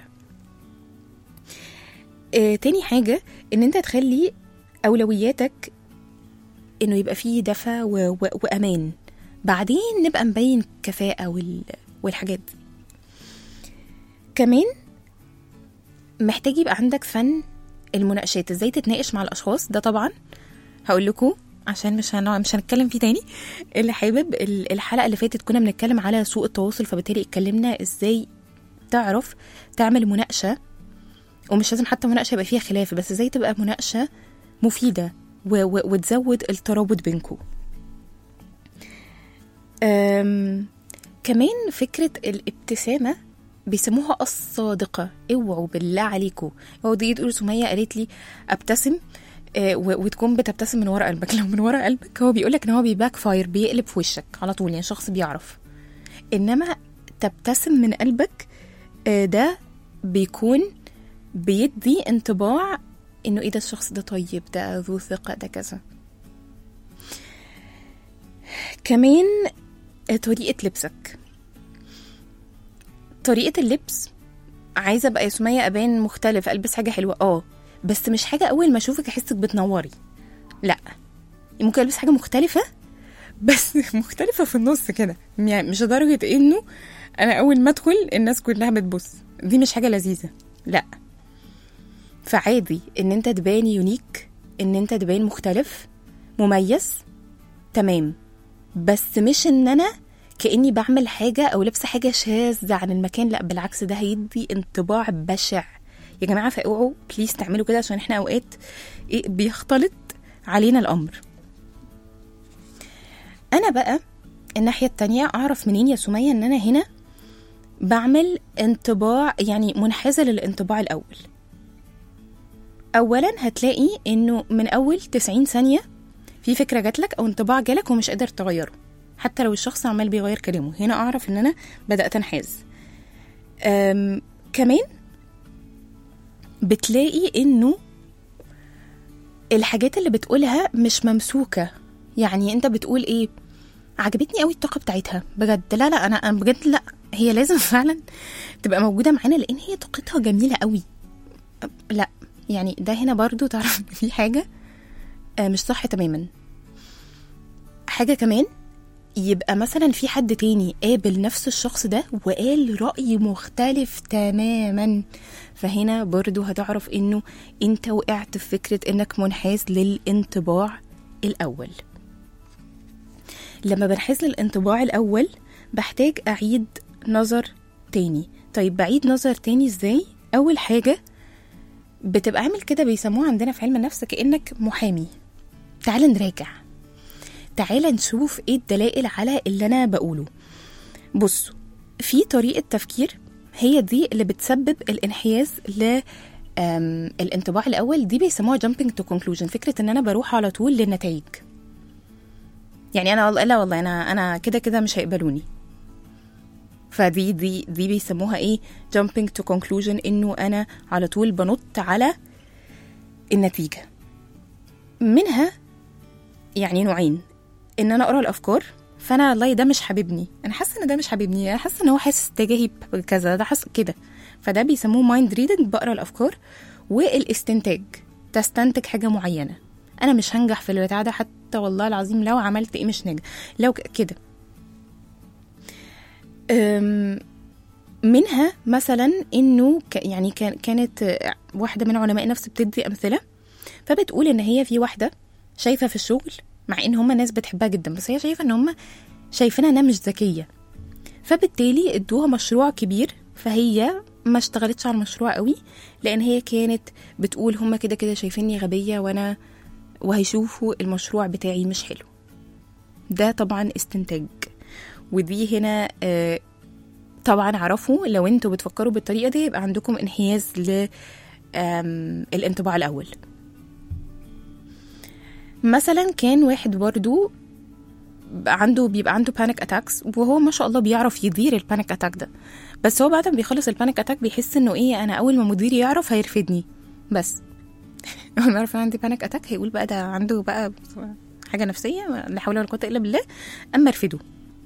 آه تاني حاجه ان انت تخلي اولوياتك انه يبقى فيه دفى و... و... وامان بعدين نبقى نبين كفاءه وال... والحاجات دي كمان محتاج يبقى عندك فن المناقشات ازاي تتناقش مع الاشخاص ده طبعا هقول لكم عشان مش هنوع مش هنتكلم فيه تاني اللي حابب ال- الحلقه اللي فاتت كنا بنتكلم على سوء التواصل فبالتالي اتكلمنا ازاي تعرف تعمل مناقشه ومش لازم حتى مناقشه يبقى فيها خلاف بس ازاي تبقى مناقشه مفيده و- و- وتزود الترابط بينكم أم، كمان فكرة الابتسامة بيسموها الصادقة اوعوا بالله عليكم اوعوا تيجي تقول سمية قالت لي ابتسم آه، و- وتكون بتبتسم من ورا قلبك لو من ورا قلبك هو بيقولك ان هو بيباك فاير بيقلب في وشك على طول يعني شخص بيعرف انما تبتسم من قلبك آه، ده بيكون بيدي انطباع انه ايه ده الشخص ده طيب ده ذو ثقة ده كذا كمان آه، طريقة لبسك طريقة اللبس عايزة ابقى يا سمية ابان مختلف البس حاجة حلوة اه بس مش حاجة اول ما اشوفك احسك بتنوري لا ممكن البس حاجة مختلفة بس مختلفة في النص كده يعني مش لدرجة انه انا اول ما ادخل الناس كلها بتبص دي مش حاجة لذيذة لا فعادي ان انت تبان يونيك ان انت تبان مختلف مميز تمام بس مش ان انا كاني بعمل حاجه او لابسه حاجه شاذه عن المكان لا بالعكس ده هيدي انطباع بشع يا جماعه فاوعوا بليز تعملوا كده عشان احنا اوقات إيه بيختلط علينا الامر انا بقى الناحيه التانية اعرف منين يا سميه ان انا هنا بعمل انطباع يعني منحازه للانطباع الاول اولا هتلاقي انه من اول 90 ثانيه في فكره جاتلك او انطباع جالك ومش قادر تغيره حتى لو الشخص عمال بيغير كلامه هنا اعرف ان انا بدات انحاز أم كمان بتلاقي انه الحاجات اللي بتقولها مش ممسوكه يعني انت بتقول ايه عجبتني قوي الطاقه بتاعتها بجد لا لا انا انا بجد لا هي لازم فعلا تبقى موجوده معانا لان هي طاقتها جميله قوي لا يعني ده هنا برضو تعرف إن في حاجه آه، مش صح تماما حاجه كمان يبقى مثلا في حد تاني قابل نفس الشخص ده وقال رأي مختلف تماما فهنا برضو هتعرف انه انت وقعت في فكرة انك منحاز للانطباع الاول لما بنحاز للانطباع الاول بحتاج اعيد نظر تاني طيب بعيد نظر تاني ازاي اول حاجة بتبقى عامل كده بيسموها عندنا في علم النفس كأنك محامي تعال نراجع تعال نشوف ايه الدلائل على اللي انا بقوله بصوا في طريقة تفكير هي دي اللي بتسبب الانحياز ل أم، الانطباع الاول دي بيسموها jumping to conclusion فكرة ان انا بروح على طول للنتائج يعني انا والله لا والله انا انا كده كده مش هيقبلوني فدي دي دي بيسموها ايه jumping to conclusion انه انا على طول بنط على النتيجة منها يعني نوعين ان انا اقرا الافكار فانا والله ده مش حاببني انا حاسه ان ده مش حاببني انا حاسه ان هو حاسس تجاهي بكذا ده حاسس كده فده بيسموه مايند ريدنج بقرا الافكار والاستنتاج تستنتج حاجه معينه انا مش هنجح في البتاع ده حتى والله العظيم لو عملت ايه مش ناجح لو ك- كده أم، منها مثلا انه ك- يعني كان كانت آه، واحده من علماء النفس بتدي امثله فبتقول ان هي في واحده شايفه في الشغل مع ان هم ناس بتحبها جدا بس هي شايفه ان هم شايفينها انها مش ذكيه فبالتالي ادوها مشروع كبير فهي ما اشتغلتش على المشروع قوي لان هي كانت بتقول هم كده كده شايفيني غبيه وانا وهيشوفوا المشروع بتاعي مش حلو ده طبعا استنتاج ودي هنا آه، طبعا عرفوا لو انتوا بتفكروا بالطريقه دي يبقى عندكم انحياز ل آم، الانطباع الاول مثلا كان واحد برضو عنده بيبقى عنده بانيك اتاكس وهو ما شاء الله بيعرف يدير البانيك اتاك ده بس هو بعد ما بيخلص البانيك اتاك بيحس انه ايه انا اول ما مديري يعرف هيرفدني بس اول ما يعرف إن عندي بانيك اتاك هيقول بقى ده عنده بقى حاجه نفسيه لا حول ولا قوه الا بالله اما ارفده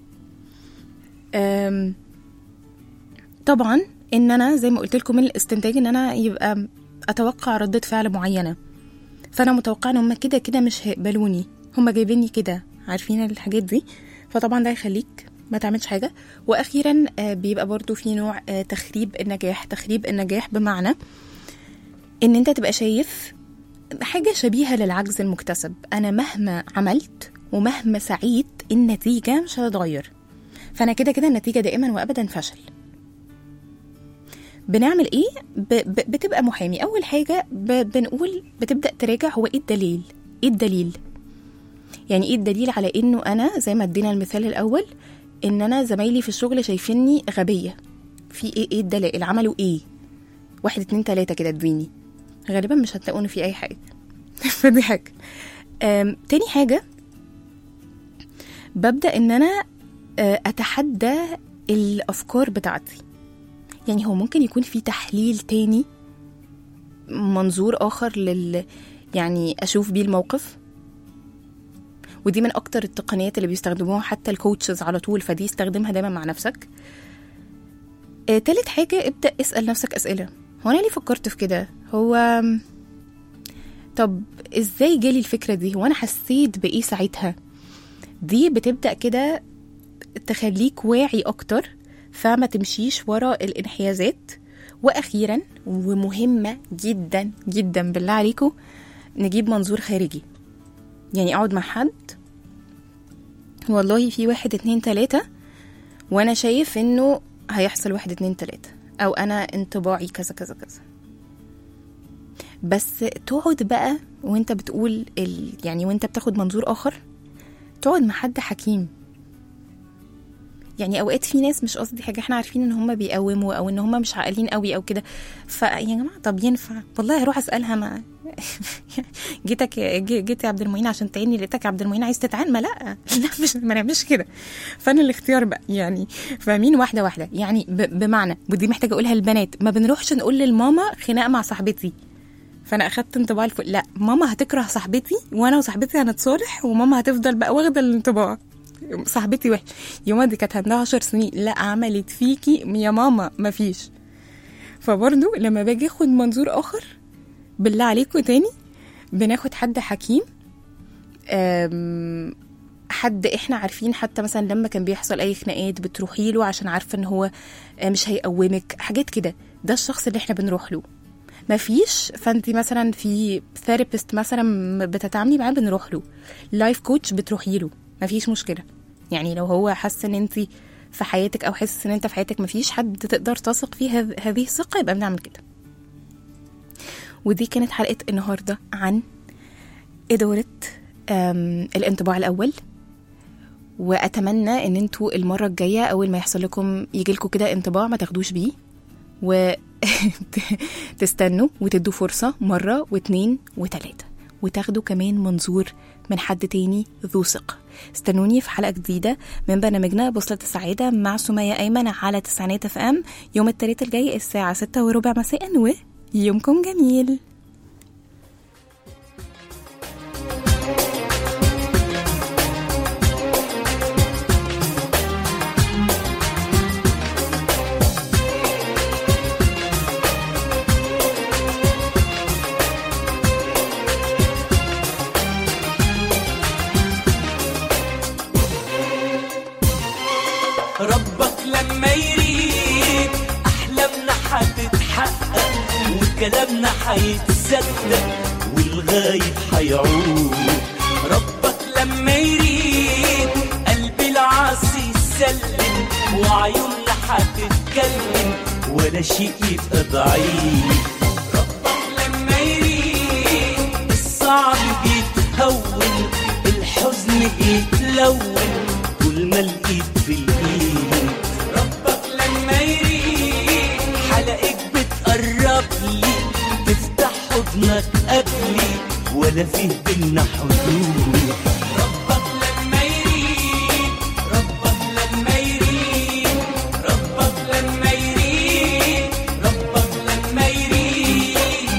أم، طبعا ان انا زي ما قلت لكم من الاستنتاج ان انا يبقى اتوقع ردة فعل معينه فانا متوقعه ان هم كده كده مش هيقبلوني هم جايبيني كده عارفين الحاجات دي فطبعا ده يخليك ما تعملش حاجه واخيرا آه، بيبقى برضو في نوع آه، تخريب النجاح تخريب النجاح بمعنى ان انت تبقى شايف حاجه شبيهه للعجز المكتسب انا مهما عملت ومهما سعيت النتيجه مش هتتغير فانا كده كده النتيجه دائما وابدا فشل بنعمل ايه ب... ب... بتبقى محامي اول حاجه ب... بنقول بتبدا تراجع هو ايه الدليل ايه الدليل يعني ايه الدليل على انه انا زي ما ادينا المثال الاول ان انا زمايلي في الشغل شايفيني غبيه في ايه ايه الدلائل عملوا ايه واحد اتنين تلاته كده اديني غالبا مش هتلاقوني في اي حاجه فدي حاجه أم، تاني حاجه ببدا ان انا آه، اتحدى الافكار بتاعتي يعني هو ممكن يكون في تحليل تاني منظور اخر لل يعني اشوف بيه الموقف ودي من اكتر التقنيات اللي بيستخدموها حتى الكوتشز على طول فدي استخدمها دايما مع نفسك آه، تالت حاجة ابدأ اسأل نفسك أسئلة هو أنا ليه فكرت في كده هو طب ازاي جالي الفكرة دي هو أنا حسيت بإيه ساعتها دي بتبدأ كده تخليك واعي أكتر فما تمشيش ورا الانحيازات وأخيرا ومهمة جدا جدا بالله عليكم نجيب منظور خارجي يعني اقعد مع حد والله في واحد اتنين تلاتة وانا شايف انه هيحصل واحد اتنين تلاتة او انا انطباعي كذا كذا كذا بس تقعد بقى وانت بتقول ال... يعني وانت بتاخد منظور اخر تقعد مع حد حكيم يعني اوقات في ناس مش قصدي حاجه احنا عارفين ان هم بيقوموا او ان هم مش عاقلين قوي او كده فيا جماعه طب ينفع والله هروح اسالها ما جيتك جي- جيت يا عبد المعين عشان تعيني لقيتك يا عبد المعين عايز تتعان ما لا لا مش ما نعملش كده فانا الاختيار بقى يعني فاهمين واحده واحده يعني ب- بمعنى ودي محتاجه اقولها للبنات ما بنروحش نقول للماما خناقه مع صاحبتي فانا اخدت انطباع الفل لا ماما هتكره صاحبتي وانا وصاحبتي هنتصالح وماما هتفضل بقى واخده الانطباع صاحبتي وحش يا ماما دي كانت عندها عشر سنين لا عملت فيكي يا ماما مفيش فبرضه لما باجي اخد منظور اخر بالله عليكم تاني بناخد حد حكيم أم، حد احنا عارفين حتى مثلا لما كان بيحصل اي خناقات بتروحي له عشان عارفه ان هو آه، مش هيقومك حاجات كده ده الشخص اللي احنا بنروح له مفيش فانت مثلا في ثيرابيست مثلا بتتعاملي معاه بنروح له لايف كوتش بتروحي له مفيش مشكله يعني لو هو حاسس ان انت في حياتك او حاسس ان انت في حياتك مفيش حد تقدر تثق فيه هذ- هذه الثقه يبقى بنعمل كده ودي كانت حلقه النهارده عن اداره أم، الانطباع الاول واتمنى ان انتوا المره الجايه اول ما يحصل لكم يجي لكم كده انطباع ما تاخدوش بيه و تستنوا وتدوا فرصة مرة واتنين وتلاتة وتاخدوا كمان منظور من حد تاني ذو ثقة استنوني في حلقة جديدة من برنامجنا بوصلة السعادة مع سمية أيمن على تسعينات اف ام يوم التلات الجاي الساعة ستة وربع مساء ويومكم جميل ربك لما يريد احلامنا حتتحقق وكلامنا حيتصدق والغايب حيعود ربك لما يريد قلب العاصي يسلم وعيوننا حتتكلم ولا شيء يبقى بعيد ربك لما يريد الصعب بيتهون الحزن بيتلون طول ما الايد في الايد ربك لما يريد حلقك بتقرب لي تفتح حضنك قبلي ولا فيه بينا حدود ربك لما يريد ربك لما يريد ربك لما يريد ربك لما يريد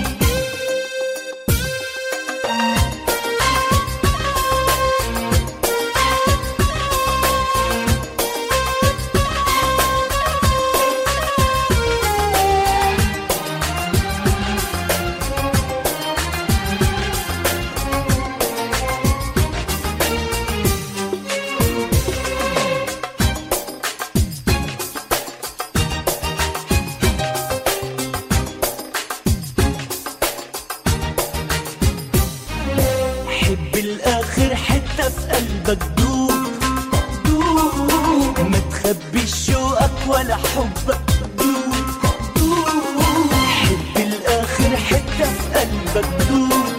حب الاخر حتة في قلبك دوب دوب ما تخبيش شوقك ولا حبك دوب دوب حب الاخر حتة في قلبك دوب